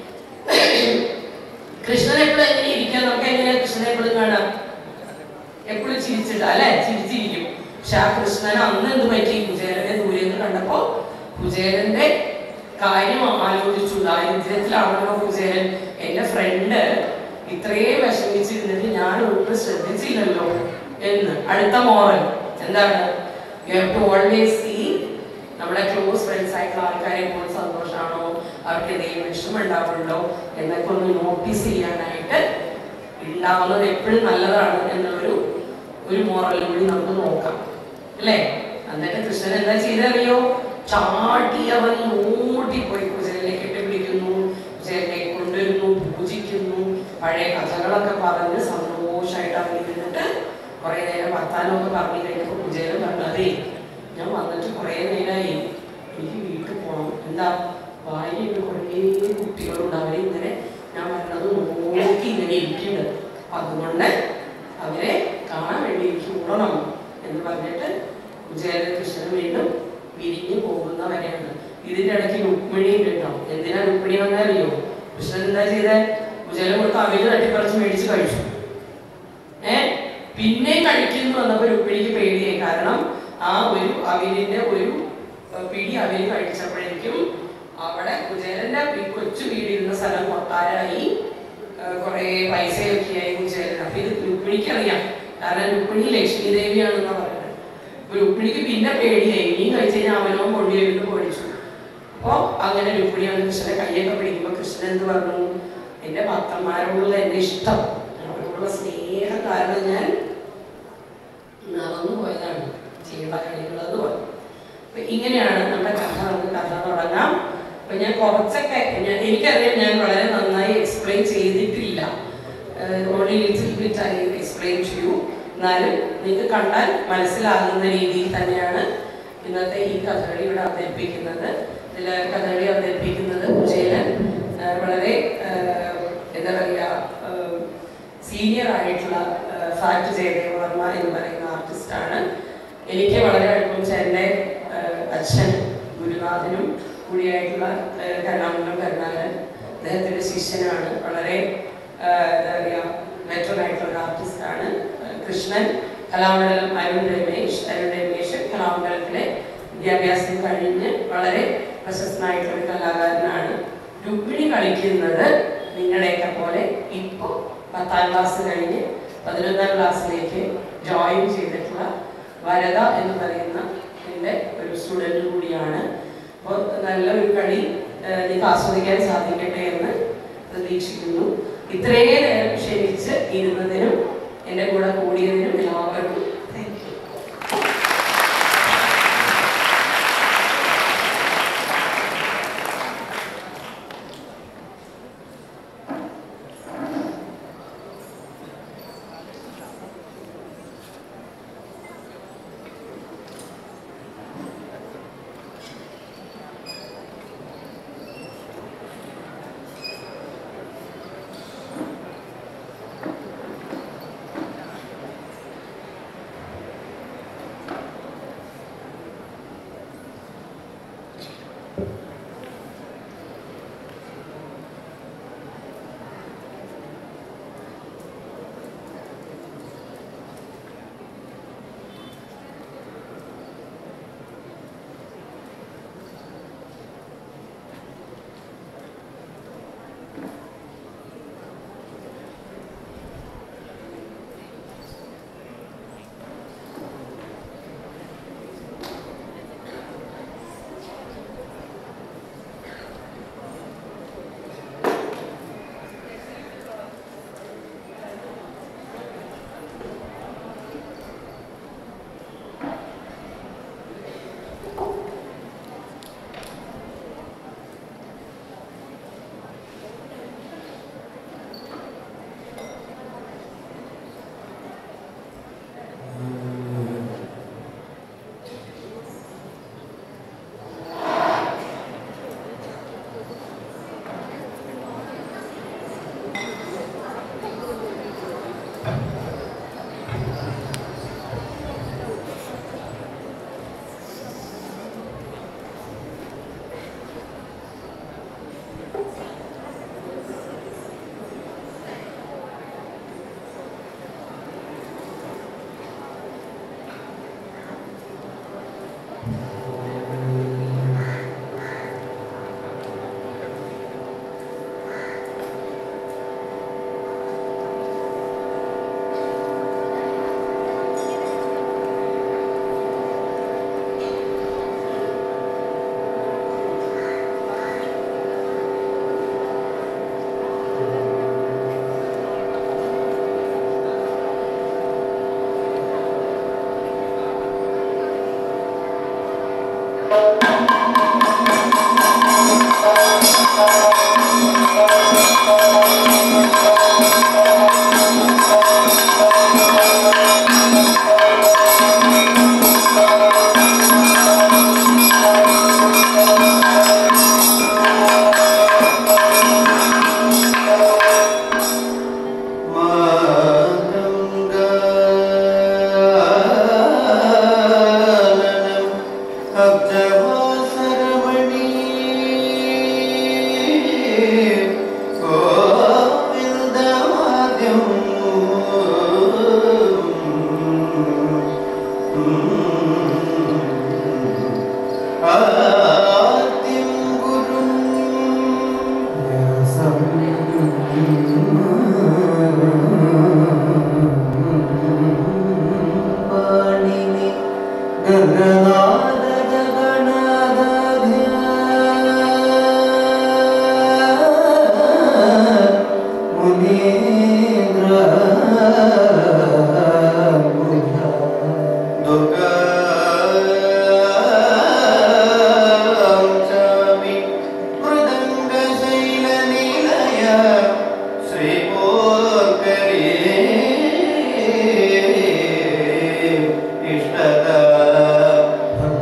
കൃഷ്ണൻ എപ്പോഴും എങ്ങനെ ഇരിക്കാൻ നമുക്ക് എങ്ങനെയാ കൃഷ്ണനെ എപ്പോഴും കാണാം എപ്പോഴും ചിരിച്ചിട്ട് അല്ലെ ചിരിച്ചിരിക്കും പക്ഷെ ആ കൃഷ്ണൻ അന്ന് എന്ത് പറ്റി കുചേലനെ ദൂരേന്ന് കണ്ടപ്പോ കുചേലന്റെ കാര്യം ആലോചിച്ചു ദാരിദ്ര്യത്തിലാണല്ലോ കുചേലൻ എന്റെ ഫ്രണ്ട് ഇത്രയും വിഷമിച്ചിരുന്നിട്ട് ഞാൻ ഒന്നും ശ്രദ്ധിച്ചില്ലല്ലോ എന്ന് അടുത്ത മോറൽ എന്താണ് you have to always see നമ്മുടെ ക്ലോസ് ഫ്രണ്ട്സ് ആയിട്ടുള്ള ആൾക്കാരെ എപ്പോൾ സന്തോഷമാണോ അവർക്ക് എന്തെങ്കിലും വിഷമം ഉണ്ടാവുന്നുണ്ടോ എന്നൊക്കെ ഒന്ന് നോട്ടീസ് ചെയ്യാനായിട്ട് ഉണ്ടാവുന്നത് എപ്പോഴും നല്ലതാണ് എന്നുള്ളൊരു ഒരു മോറൽ കൂടി നമുക്ക് നോക്കാം അല്ലേ എന്നിട്ട് കൃഷ്ണൻ എന്താ ചെയ്തറിയോ ചാടി അവൻ ഓടിപ്പോയി കുചേലനെ കെട്ടിപ്പിടിക്കുന്നു കുചേലനെ കൊണ്ടുവരുന്നു പൂജിക്കുന്നു പഴയ കഥകളൊക്കെ പറഞ്ഞ് സന്തോഷമായിട്ട് അവൻ ഇരുന്നിട്ട് കുറെ നേരം വർത്താനമൊക്കെ പറഞ്ഞു കഴിഞ്ഞപ്പോൾ കുചേലൻ പറഞ്ഞു അതേ ഞാൻ വന്നിട്ട് കുറെ നേരമായി എനിക്ക് വീട്ടിൽ പോകണം എന്താ ഭാര്യയുടെ കുറേ കുട്ടികളുണ്ട് അവരെ ഇങ്ങനെ ഞാൻ വരണത് നോക്കി ഇങ്ങനെ ഇരിക്കുന്നുണ്ട് അപ്പൊ അതുകൊണ്ട് അവരെ കാണാൻ വേണ്ടി എനിക്ക് കൂടണം എന്ന് പറഞ്ഞിട്ട് കുചേലൻ കൃഷ്ണൻ വീണ്ടും വിരിഞ്ഞു പോകുന്നവരെയാണ് ഇതിന്റെ ഇടയ്ക്ക് രുക്മിണി ഉണ്ട് കേട്ടോ എന്തിനാ രുക്മിണി വന്നറിയോ കൃഷ്ണൻ എന്താ ചെയ്തേ കുചേലൻ കൊടുത്ത് അവര് തട്ടിപ്പറിച്ച് മേടിച്ച് കഴിച്ചു ഏ പിന്നെ കഴിക്കുന്നു വന്നപ്പോ രുക്മിണിക്ക് പേടിയായി കാരണം ആ ഒരു അവിലിന്റെ ഒരു ഏർ, പിടി അവില് കഴിച്ചപ്പോഴേക്കും അവിടെ കുചേലന്റെ ഈ കൊച്ചു വീടിരുന്ന സ്ഥലം കൊട്ടാരായി ഏർ, കുറേ പൈസയൊക്കെ ആയി കുചേലൻ അപ്പൊ ഇത് രുക്മിണിക്ക് അറിയാം കാരണം രുക്മിണി ലക്ഷ്മി ദേവിയാണെന്നാ പറയുന്നത് അപ്പൊ രുക്മിണിക്ക് പിന്നെ പേടിയായി ഇനിയും കഴിച്ചു കഴിഞ്ഞാൽ അവനോ കൊണ്ടുവരുന്നു പഠിച്ചു അപ്പോ അങ്ങനെ രുക്മിണി വന്ന് കൃഷ്ണന്റെ കയ്യൊക്കെ പിടിക്കുമ്പോ കൃഷ്ണൻ എന്ത് പറഞ്ഞു എന്റെ ഭക്തന്മാരോടുള്ള എന്റെ ഇഷ്ടം അവരോടുള്ള സ്നേഹം കാരണം ഞാൻ നടന്നു പോയതാണ് ചെയ്യേണ്ട കാര്യങ്ങളെന്ന് പറഞ്ഞു അപ്പൊ ഇങ്ങനെയാണ് നമ്മുടെ കഥ നമുക്ക് കഥ തുടങ്ങാം അപ്പൊ ഞാൻ കുറച്ചൊക്കെ ഞാൻ എനിക്കറിയാം ഞാൻ വളരെ നന്നായി എക്സ്പ്ലെയിൻ ചെയ്തിട്ടില്ല only little bit I explain ചെയ്യൂ എന്നാലും നിങ്ങൾക്ക് കണ്ടാൽ മനസ്സിലാകുന്ന രീതിയിൽ തന്നെയാണ് ഇന്നത്തെ ഈ കഥകളി ഇവിടെ അവതരിപ്പിക്കുന്നത് ഇതിൽ കഥകളി അവതരിപ്പിക്കുന്നത് കുചേലൻ ആ, വളരെ ആ, എന്താ പറയുക സീനിയർ ആയിട്ടുള്ള ഫാക്ട് ജയദേവ വർമ്മ എന്ന് പറയുന്ന ആർട്ടിസ്റ്റാണ് എനിക്ക് വളരെ അടുപ്പം വെച്ച എൻ്റെ അച്ഛൻ ഗുരുനാഥനും കൂടിയായിട്ടുള്ള ആ, കരുണാമംഗലം കരുണാകരൻ അദ്ദേഹത്തിൻ്റെ ശിഷ്യനാണ് വളരെ ആ, എന്താ പറയുക വെറ്ററൻ ആയിട്ടുള്ള ഒരു ആർട്ടിസ്റ്റാണ് കൃഷ്ണൻ കലാമണ്ഡലം അരുൺ രമേശ് അരുൺ രമേശ് കലാമണ്ഡലത്തിലെ വിദ്യാഭ്യാസം കഴിഞ്ഞ് വളരെ പ്രശസ്തനായിട്ടുള്ള ഒരു കലാകാരനാണ് രുക്മിണി കളിക്കുന്നത് നിങ്ങളുടെയൊക്കെ പോലെ ഇപ്പോൾ പത്താം ക്ലാസ് കഴിഞ്ഞ് പതിനൊന്നാം ക്ലാസ്സിലേക്ക് ജോയിൻ ചെയ്തിട്ടുള്ള വരദ എന്ന് പറയുന്ന എൻ്റെ ഒരു സ്റ്റുഡൻറ് കൂടിയാണ് അപ്പോൾ നല്ല ഒരു കളി ഏഹ്, നിങ്ങൾക്ക് ആസ്വദിക്കാൻ സാധിക്കട്ടെ എന്ന് പ്രതീക്ഷിക്കുന്നു ഇത്രയും നേരം ക്ഷമിച്ച് ഇരുന്നതിനും എൻ്റെ കൂടെ കൂടിയതിനും എല്ലാവർക്കും താങ്ക് യു ഇഷ്ടത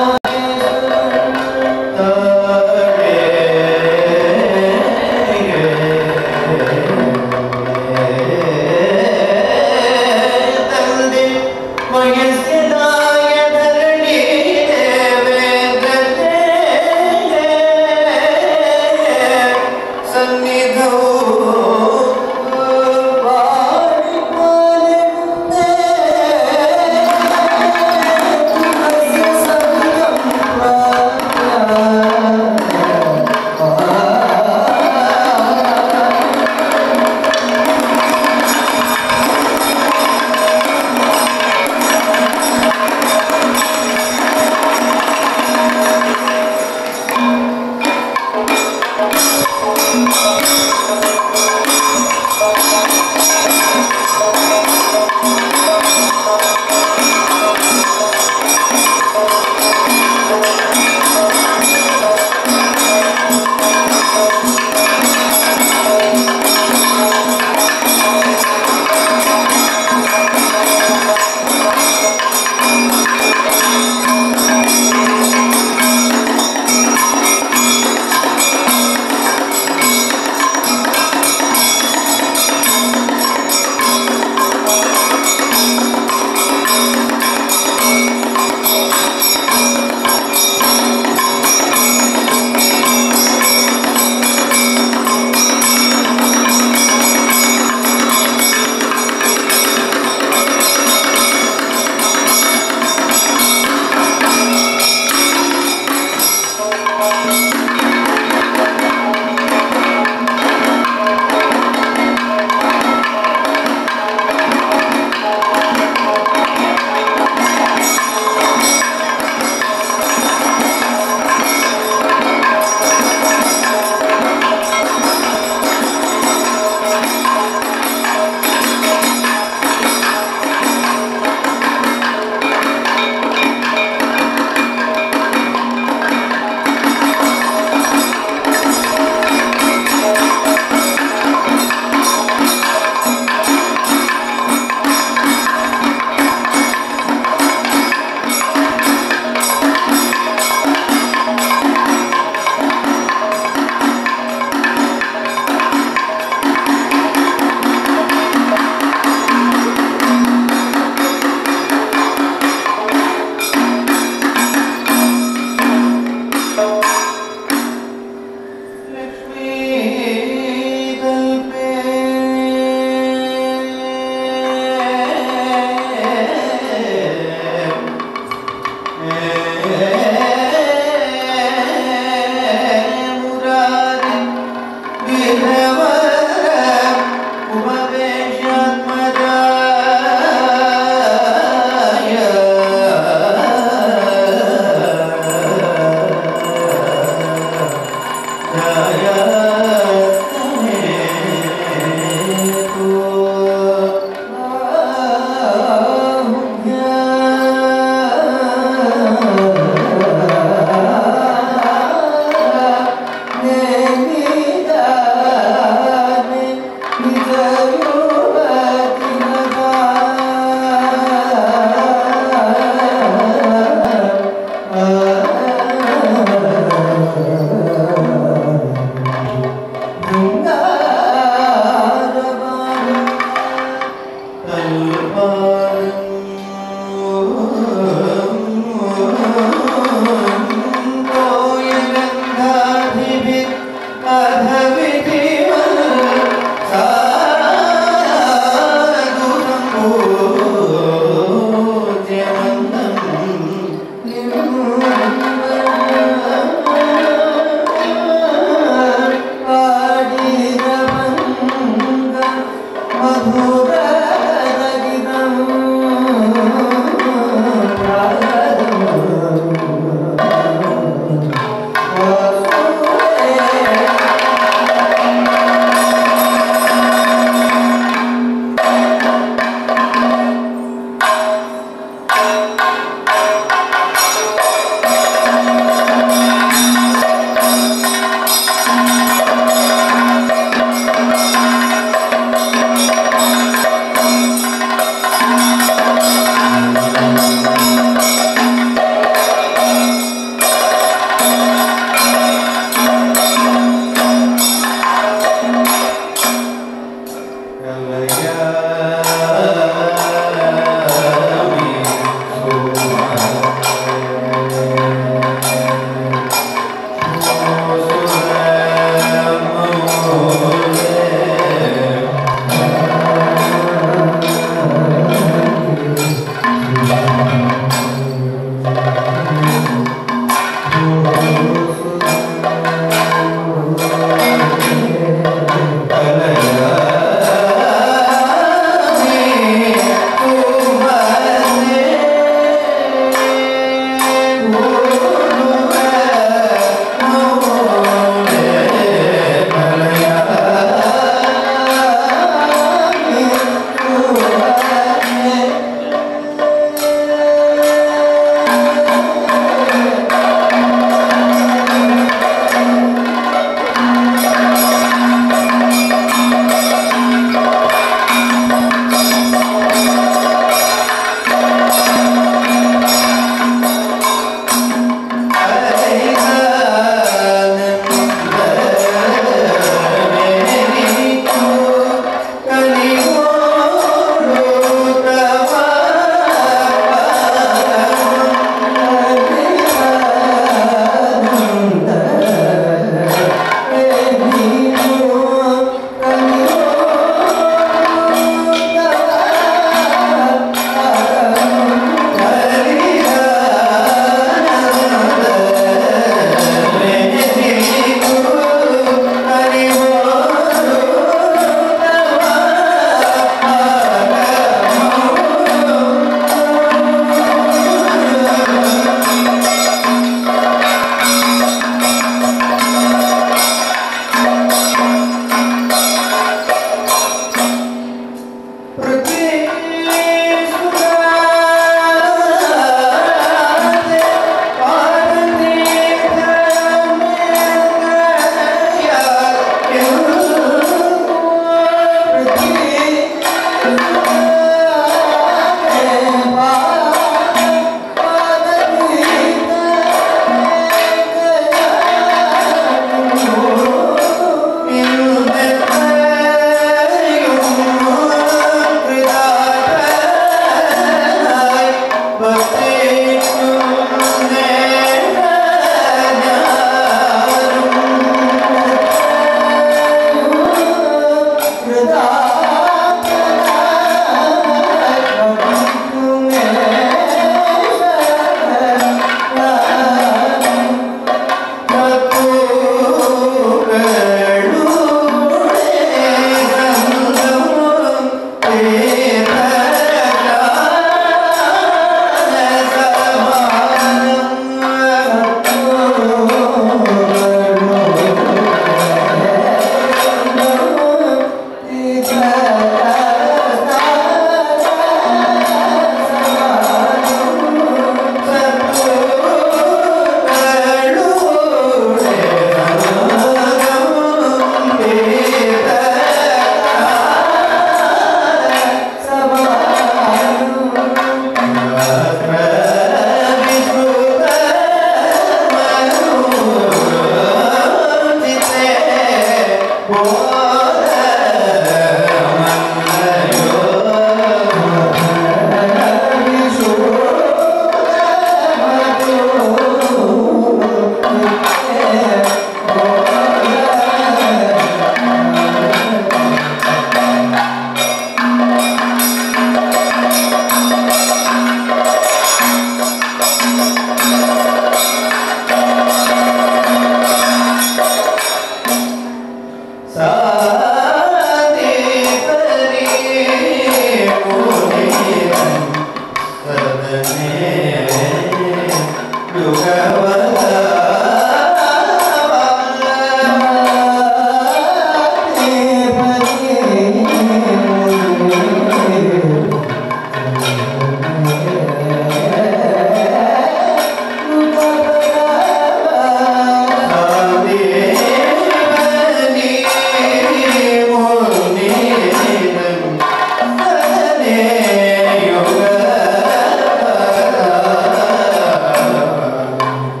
ും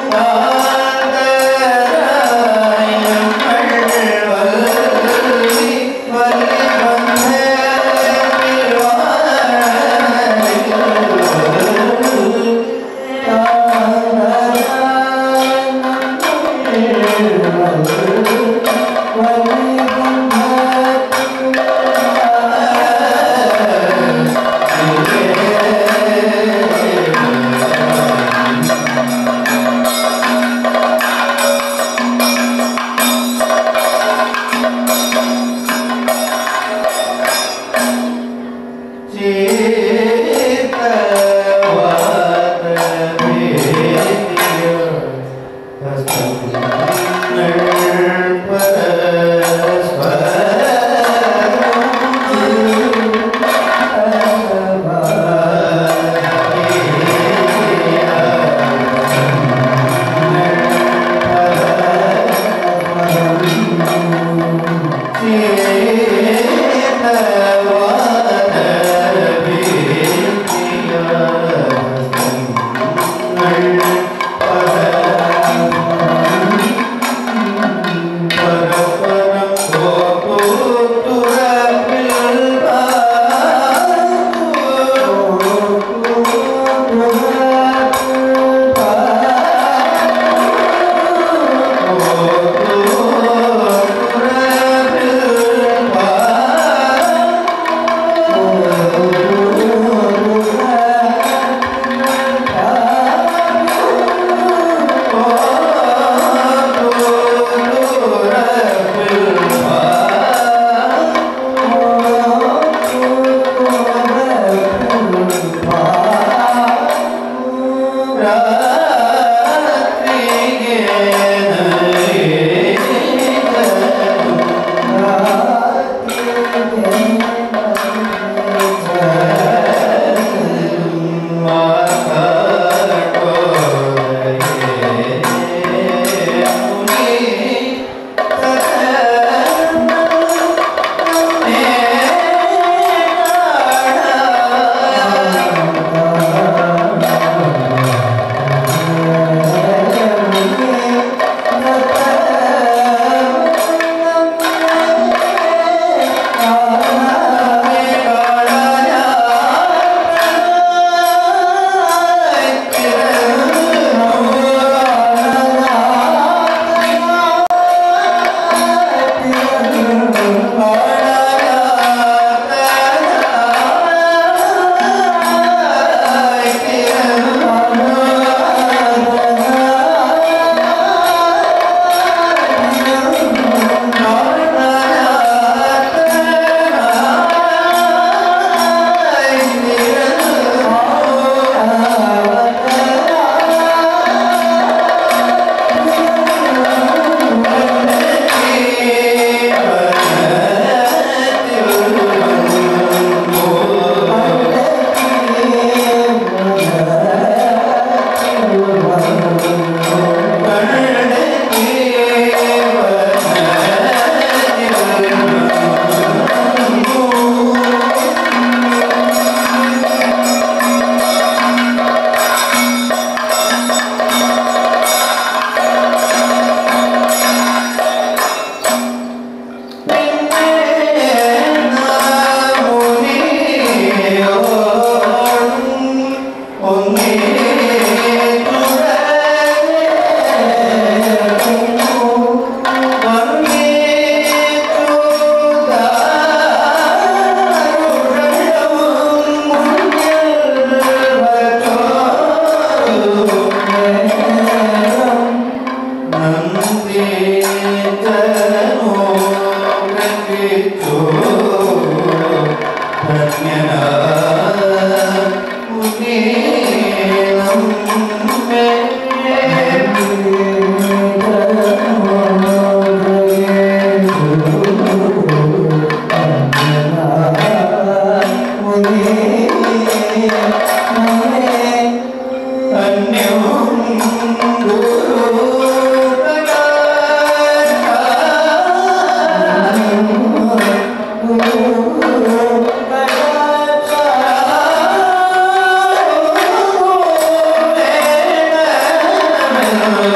ും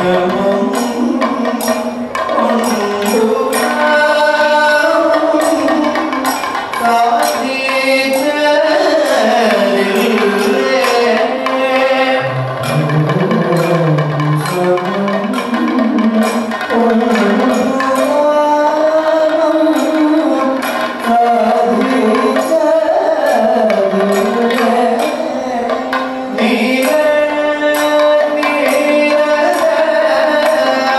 നീല നീല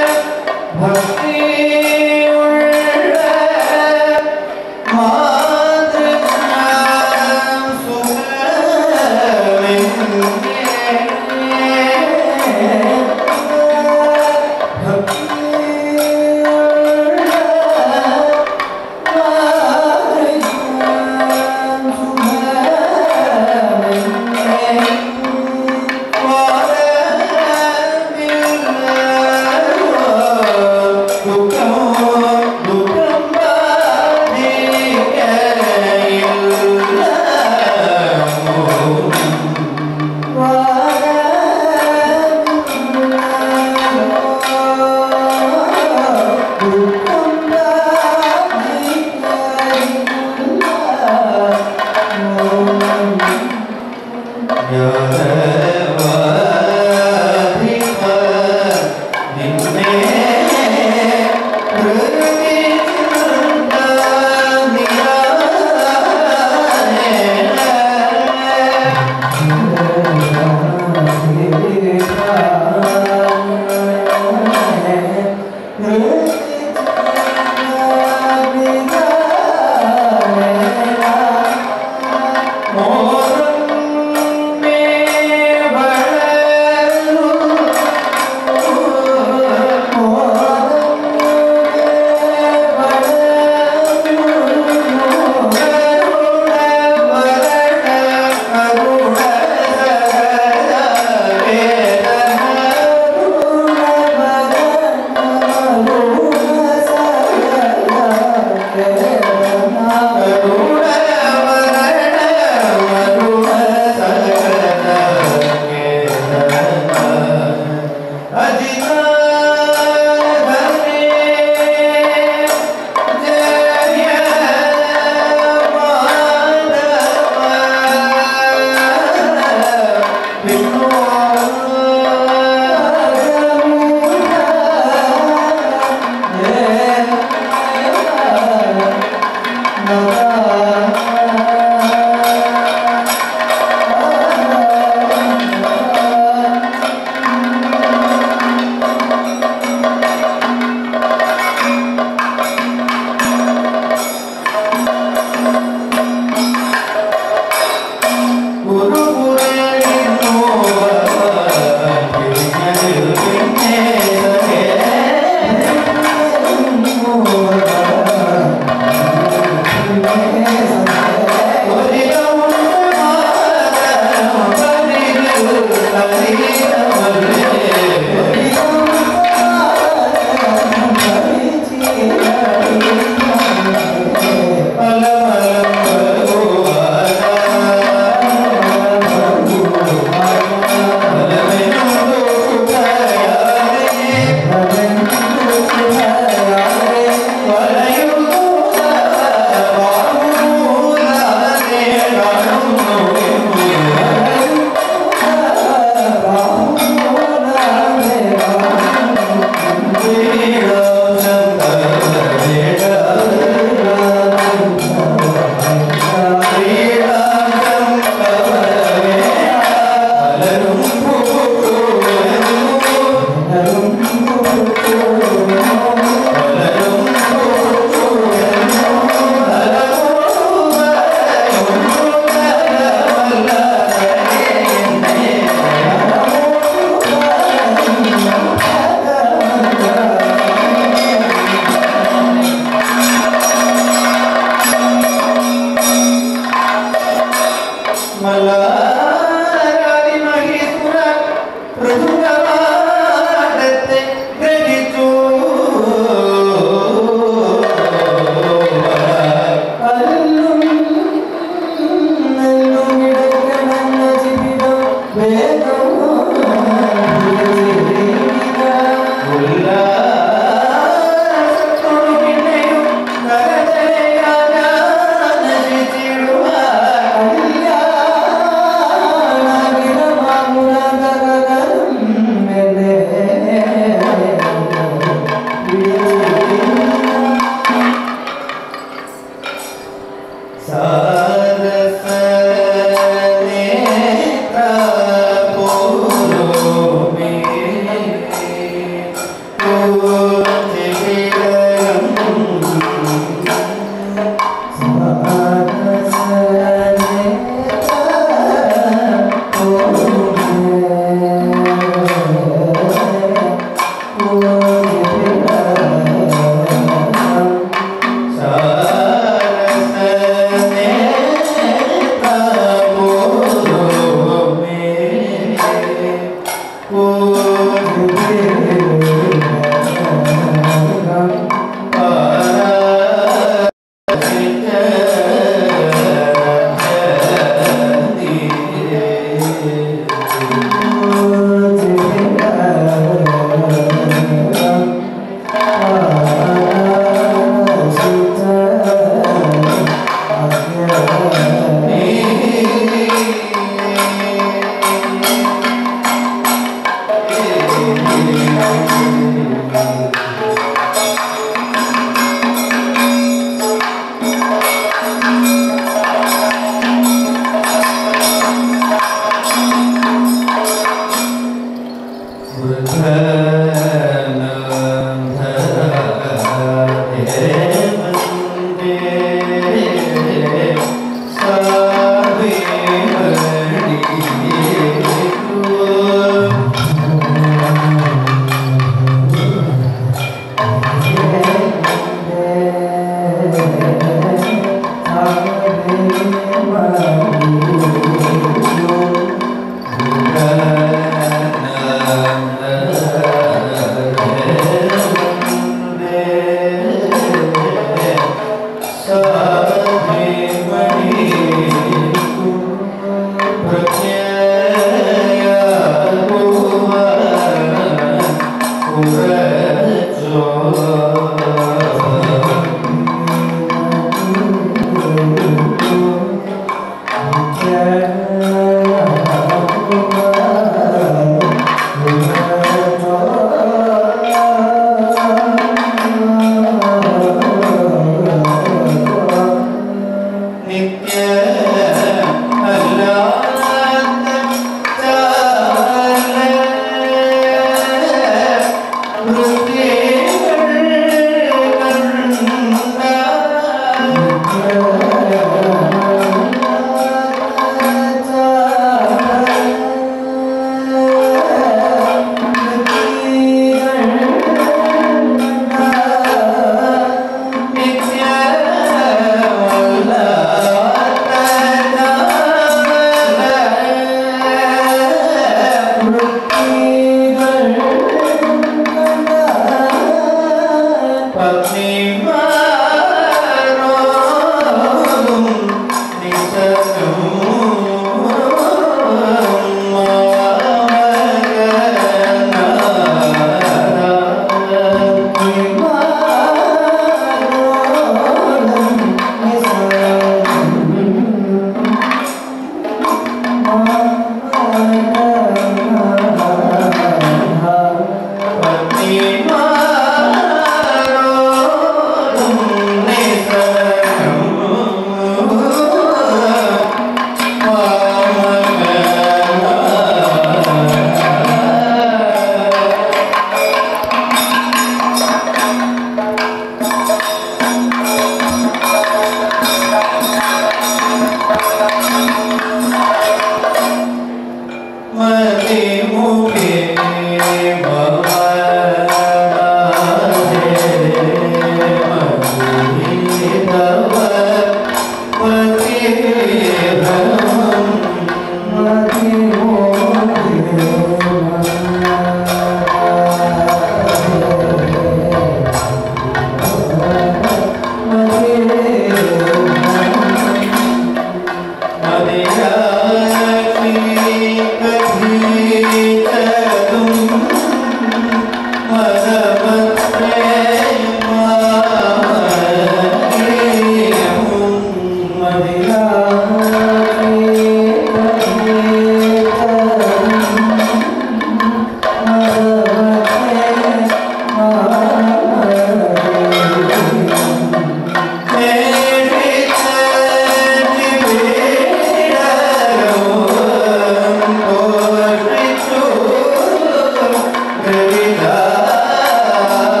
Hare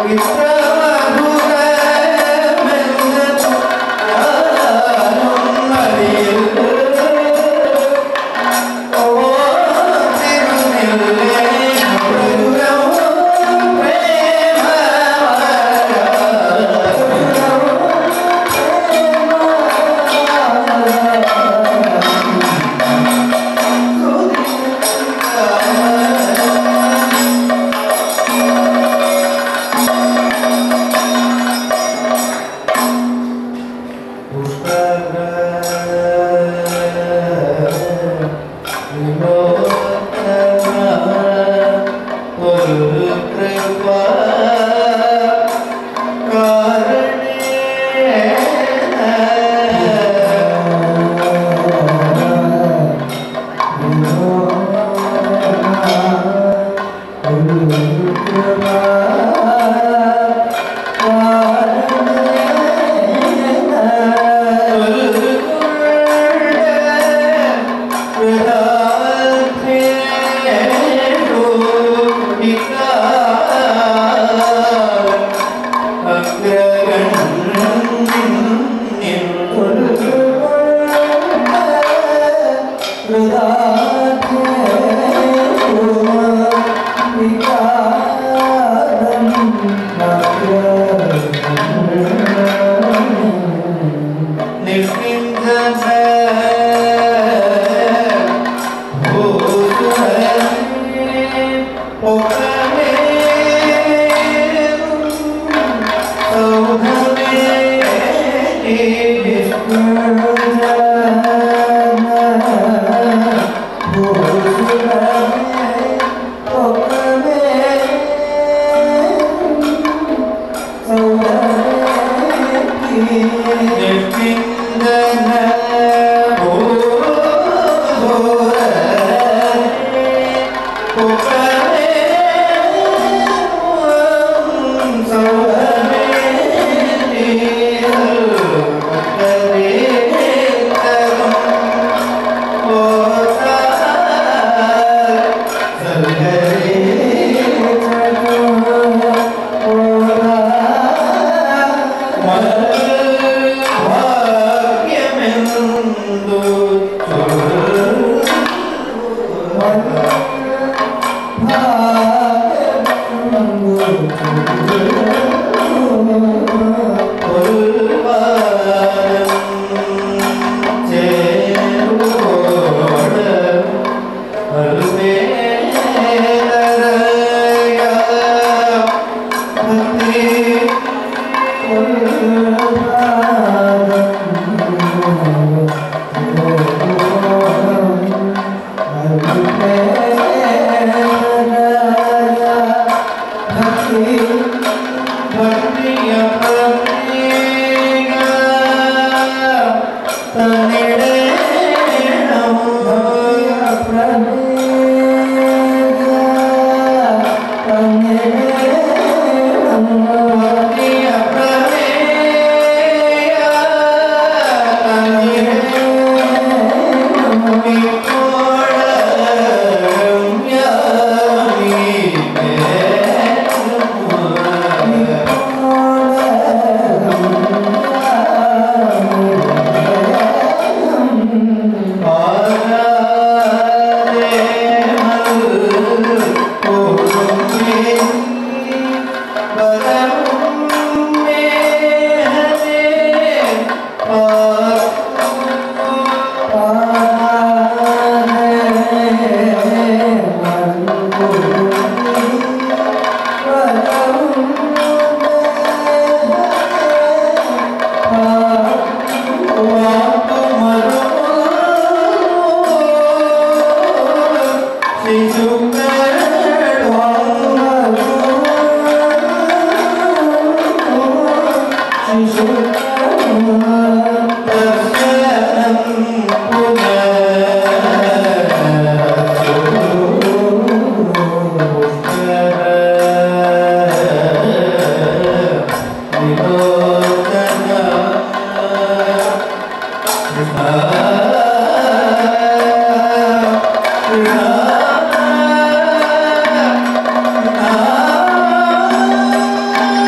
Ah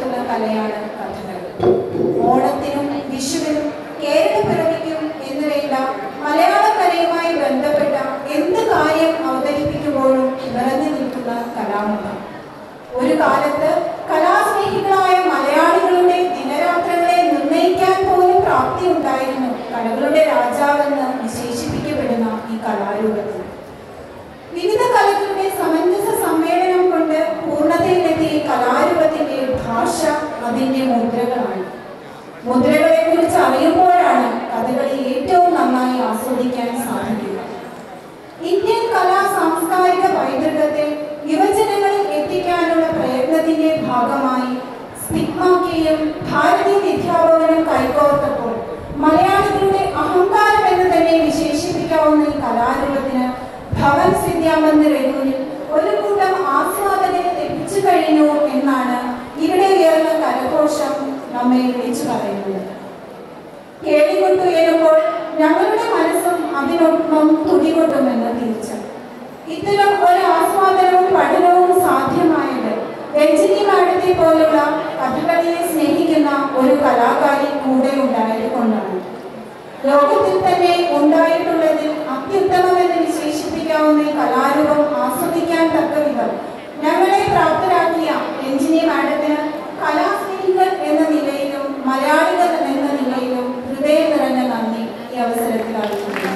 നിലനിൽക്കുന്ന കലയാണ് കഥകളി ഓണത്തിനും വിഷുവിനും കേരളപ്പിറവിക്കും എന്നുവേണ്ട മലയാള കലയുമായി ബന്ധപ്പെട്ട എന്ത് കാര്യം അവതരിപ്പിക്കുമ്പോഴും നിറഞ്ഞു നിൽക്കുന്ന കലാമുഖം ഒരു കാലത്ത് കലാസ്നേഹികളായ മലയാളികളുടെ ദിനരാത്രങ്ങളെ നിർണ്ണയിക്കാൻ പോലും പ്രാപ്തി ഉണ്ടായിരുന്നു കലകളുടെ രാജാവെന്ന് വിശേഷിപ്പിക്കപ്പെടുന്ന ഈ കലാരൂപത്തിൽ വിവിധ കലകളുടെ സമഞ്ജസ സമ്മേളനം കൊണ്ട് പൂർണ്ണതയിലെത്തിയ ഈ കലാരൂപത്തിന്റെ ഭാഷ അതിന്റെ മുദ്രകളാണ് മുദ്രകളെ കുറിച്ച് അറിയുമ്പോഴാണ് കഥകളി ഏറ്റവും നന്നായി ആസ്വദിക്കാൻ സാധിക്കുക ഇന്ത്യൻ കലാ സാംസ്കാരിക പൈതൃകത്തെ യുവജനങ്ങളിൽ എത്തിക്കാനുള്ള പ്രയത്നത്തിന്റെ ഭാഗമായി സ്പിഗ്മാക്കിയും ഭാരതീയ വിദ്യാഭവനും കൈകോർത്തപ്പോൾ മലയാളികളുടെ അഹങ്കാരം എന്ന് തന്നെ വിശേഷിപ്പിക്കാവുന്ന ഈ കലാരൂപത്തിന് ഭവൻ വിദ്യാമന്ദിരൂരിൽ ഒരു കൂട്ടം ആസ്വാദകരെ ലഭിച്ചു കഴിഞ്ഞു എന്നാണ് ഇവിടെ ഉയർന്ന കരഘോഷം നമ്മെ വിളിച്ചു പറയുന്നത് കേളികൊട്ടുയരുമ്പോൾ ഞങ്ങളുടെ മനസ്സും അതിനൊപ്പം തുടികൊട്ടുമെന്ന് തീർച്ച ഇത്തരം ഒരു ആസ്വാദനവും പഠനവും സാധ്യമായത് രഞ്ജിനി മാഡത്തെ പോലുള്ള കഥകളിയെ സ്നേഹിക്കുന്ന ഒരു കലാകാരി കൂടെ ഉണ്ടായത് കൊണ്ടാണ് ലോകത്തിൽ തന്നെ ഉണ്ടായിട്ടുള്ളതിൽ അത്യുത്തമമെന്ന് വിശേഷിപ്പിക്കാവുന്ന ഈ കലാരൂപം ആസ്വദിക്കാൻ തക്ക വിധം ഞങ്ങളെ പ്രാപ്തരാക്കിയ രഞ്ജിനി മാഡത്തിന് കലാസ്നേഹികൾ എന്ന നിലയിലും മലയാളികൾ എന്ന നിലയിലും ഹൃദയം നിറഞ്ഞ നന്ദി ഈ അവസരത്തിൽ അറിയിക്കുന്നു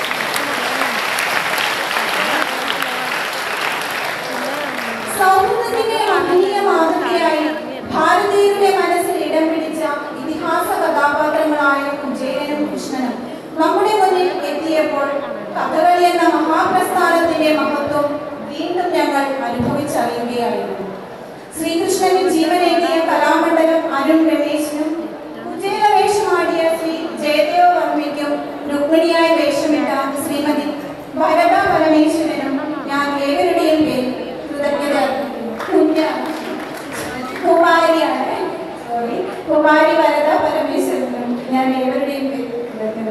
സൗഹൃദത്തിന്റെ മഹനീയ മാതൃകയായി ഭാരതീയരുടെ മനസ്സിൽ ഇടം പിടിച്ച ഇതിഹാസ കഥാപാത്രങ്ങളായ കുചേലനും കൃഷ്ണനും നമ്മുടെ മുന്നിൽ എത്തിയപ്പോൾ കഥകളി എന്ന മഹാപ്രസ്ഥാനത്തിന്റെ മഹത്വം വീണ്ടും ഞങ്ങൾ അനുഭവിച്ചറിയുകയായിരുന്നു ശ്രീകൃഷ്ണന് ജീവനേകിയ കലാമണ്ഡലം അരുൺ രമേശിനും കുചേല വേഷമാടിയ ശ്രീ ജയദേവ വർമ്മയ്ക്കും രുക്മിണിയായി വേഷമിട്ട ശ്രീമതി ഭരത പരമേശ്വരനും ഞാൻ ഏവരുടെയും പേരിൽ കൃതജ്ഞത കുഞ്ഞ- കുമാരിയാണ് സോറി കുമാരി വരദ പരമേശ്വരനും ഞാൻ ഏവരുടെയും പേരിൽ കൃതജ്ഞത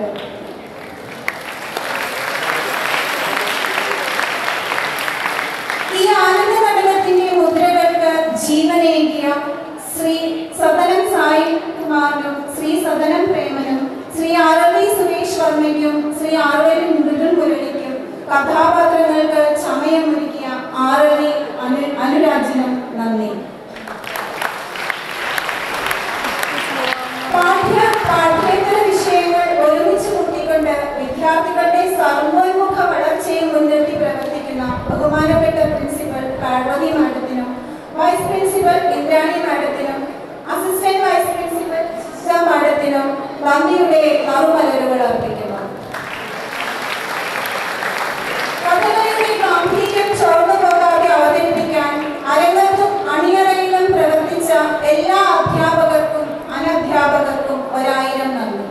ഈ ആനന്ദ നടനത്തിന്റെ മുദ്രകൾക്ക് ജീവനേകിയ ശ്രീ സദനം സായി കുമാറിനും ശ്രീ സദനം പ്രേമനും ശ്രീ ആരവി സുരേഷ് വർമ്മയ്ക്കും ശ്രീ ആർവരി മൃദുൽ മുരളിക്കും കഥാപാത്രങ്ങൾക്ക് ചമയമൊരുക്കിയ ആരവി അനു അനുരാജിനും നന്ദി പാഠ്യ പാഠ്യേതര വിഷയങ്ങൾ ഒരുമിച്ച് കൂട്ടിക്കൊണ്ട് വിദ്യാർത്ഥികളുടെ സർവോന്മുഖ വളർച്ചയെ മുൻനിർത്തി പ്രവർത്തിക്കുന്ന ബഹുമാനപ്പെട്ട പ്രിൻസിപ്പൽ പാർവതി മാഡത്തിനും വൈസ് പ്രിൻസിപ്പൽ ഇന്ദ്രാണി മാഡത്തിനും അസിസ്റ്റന്റ് വൈസ് പ്രിൻസിപ്പൽ സുജ മാഡത്തിനും നന്ദിയുടെ നറുമലരുകൾ അർപ്പിക്കുന്നു കഥകളിയുടെ ഗാംഭീര്യം ചോർന്നു പോകാതെ അവതരിപ്പിക്കാൻ അരങ്ങത്തും അണിയറയിലും പ്രവർത്തിച്ച എല്ലാ അധ്യാപകർക്കും അനധ്യാപകർക്കും ഒരായിരം നന്ദി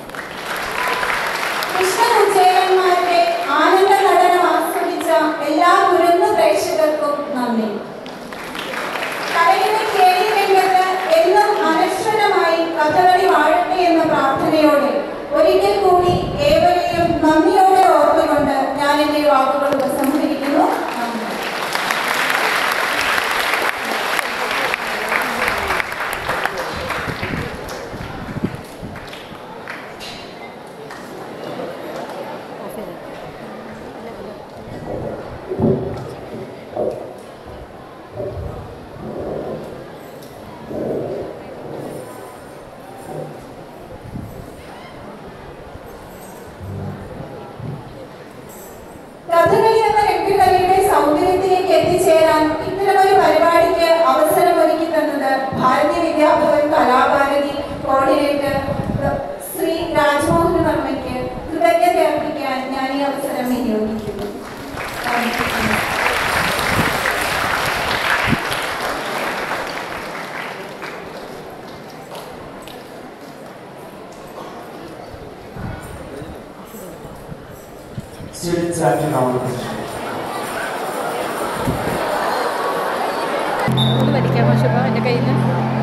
കൃഷ്ണകുചേരന്മാരുടെ ആനന്ദ നടനം ആസ്വദിച്ച എല്ലാ കുരുന്നു പ്രേക്ഷകർക്കും നന്ദി കലയുടെ കേളി രംഗത്ത് എന്നും അനശ്വരമായി കഥകളി വാഴട്ടെ എന്ന പ്രാർത്ഥനയോടെ ഒരിക്കൽ കൂടി ഏവരെയും നന്ദിയോടെ ഓർത്തുകൊണ്ട് ഞാൻ എൻ്റെ വാക്കുകൾ ഉപസംഹരിക്കുന്നു നന്ദി കഥകളി എന്ന രംഗകലയുടെ സൗന്ദര്യത്തിലേക്ക് എത്തിച്ചേരാൻ ഇത്തരമൊരു പരിപാടിക്ക് അവസരമൊരുക്കി തന്നത് ഭാരതീയ വിദ്യാഭവൻ കലാഭാരതി കോർഡിനേറ്റർ ശ്രീ രാജ്മോഹൻ വർമ്മയ്ക്ക് കൃതജ്ഞത അർപ്പിക്കാൻ ഞാൻ ഈ അവസരം വിനിയോഗിക്കുന്നു Thank you. Students acting on the position. ഒന്ന് വലിക്കാമോ ശുഭ എൻ്റെ കയ്യിൽ നിന്ന്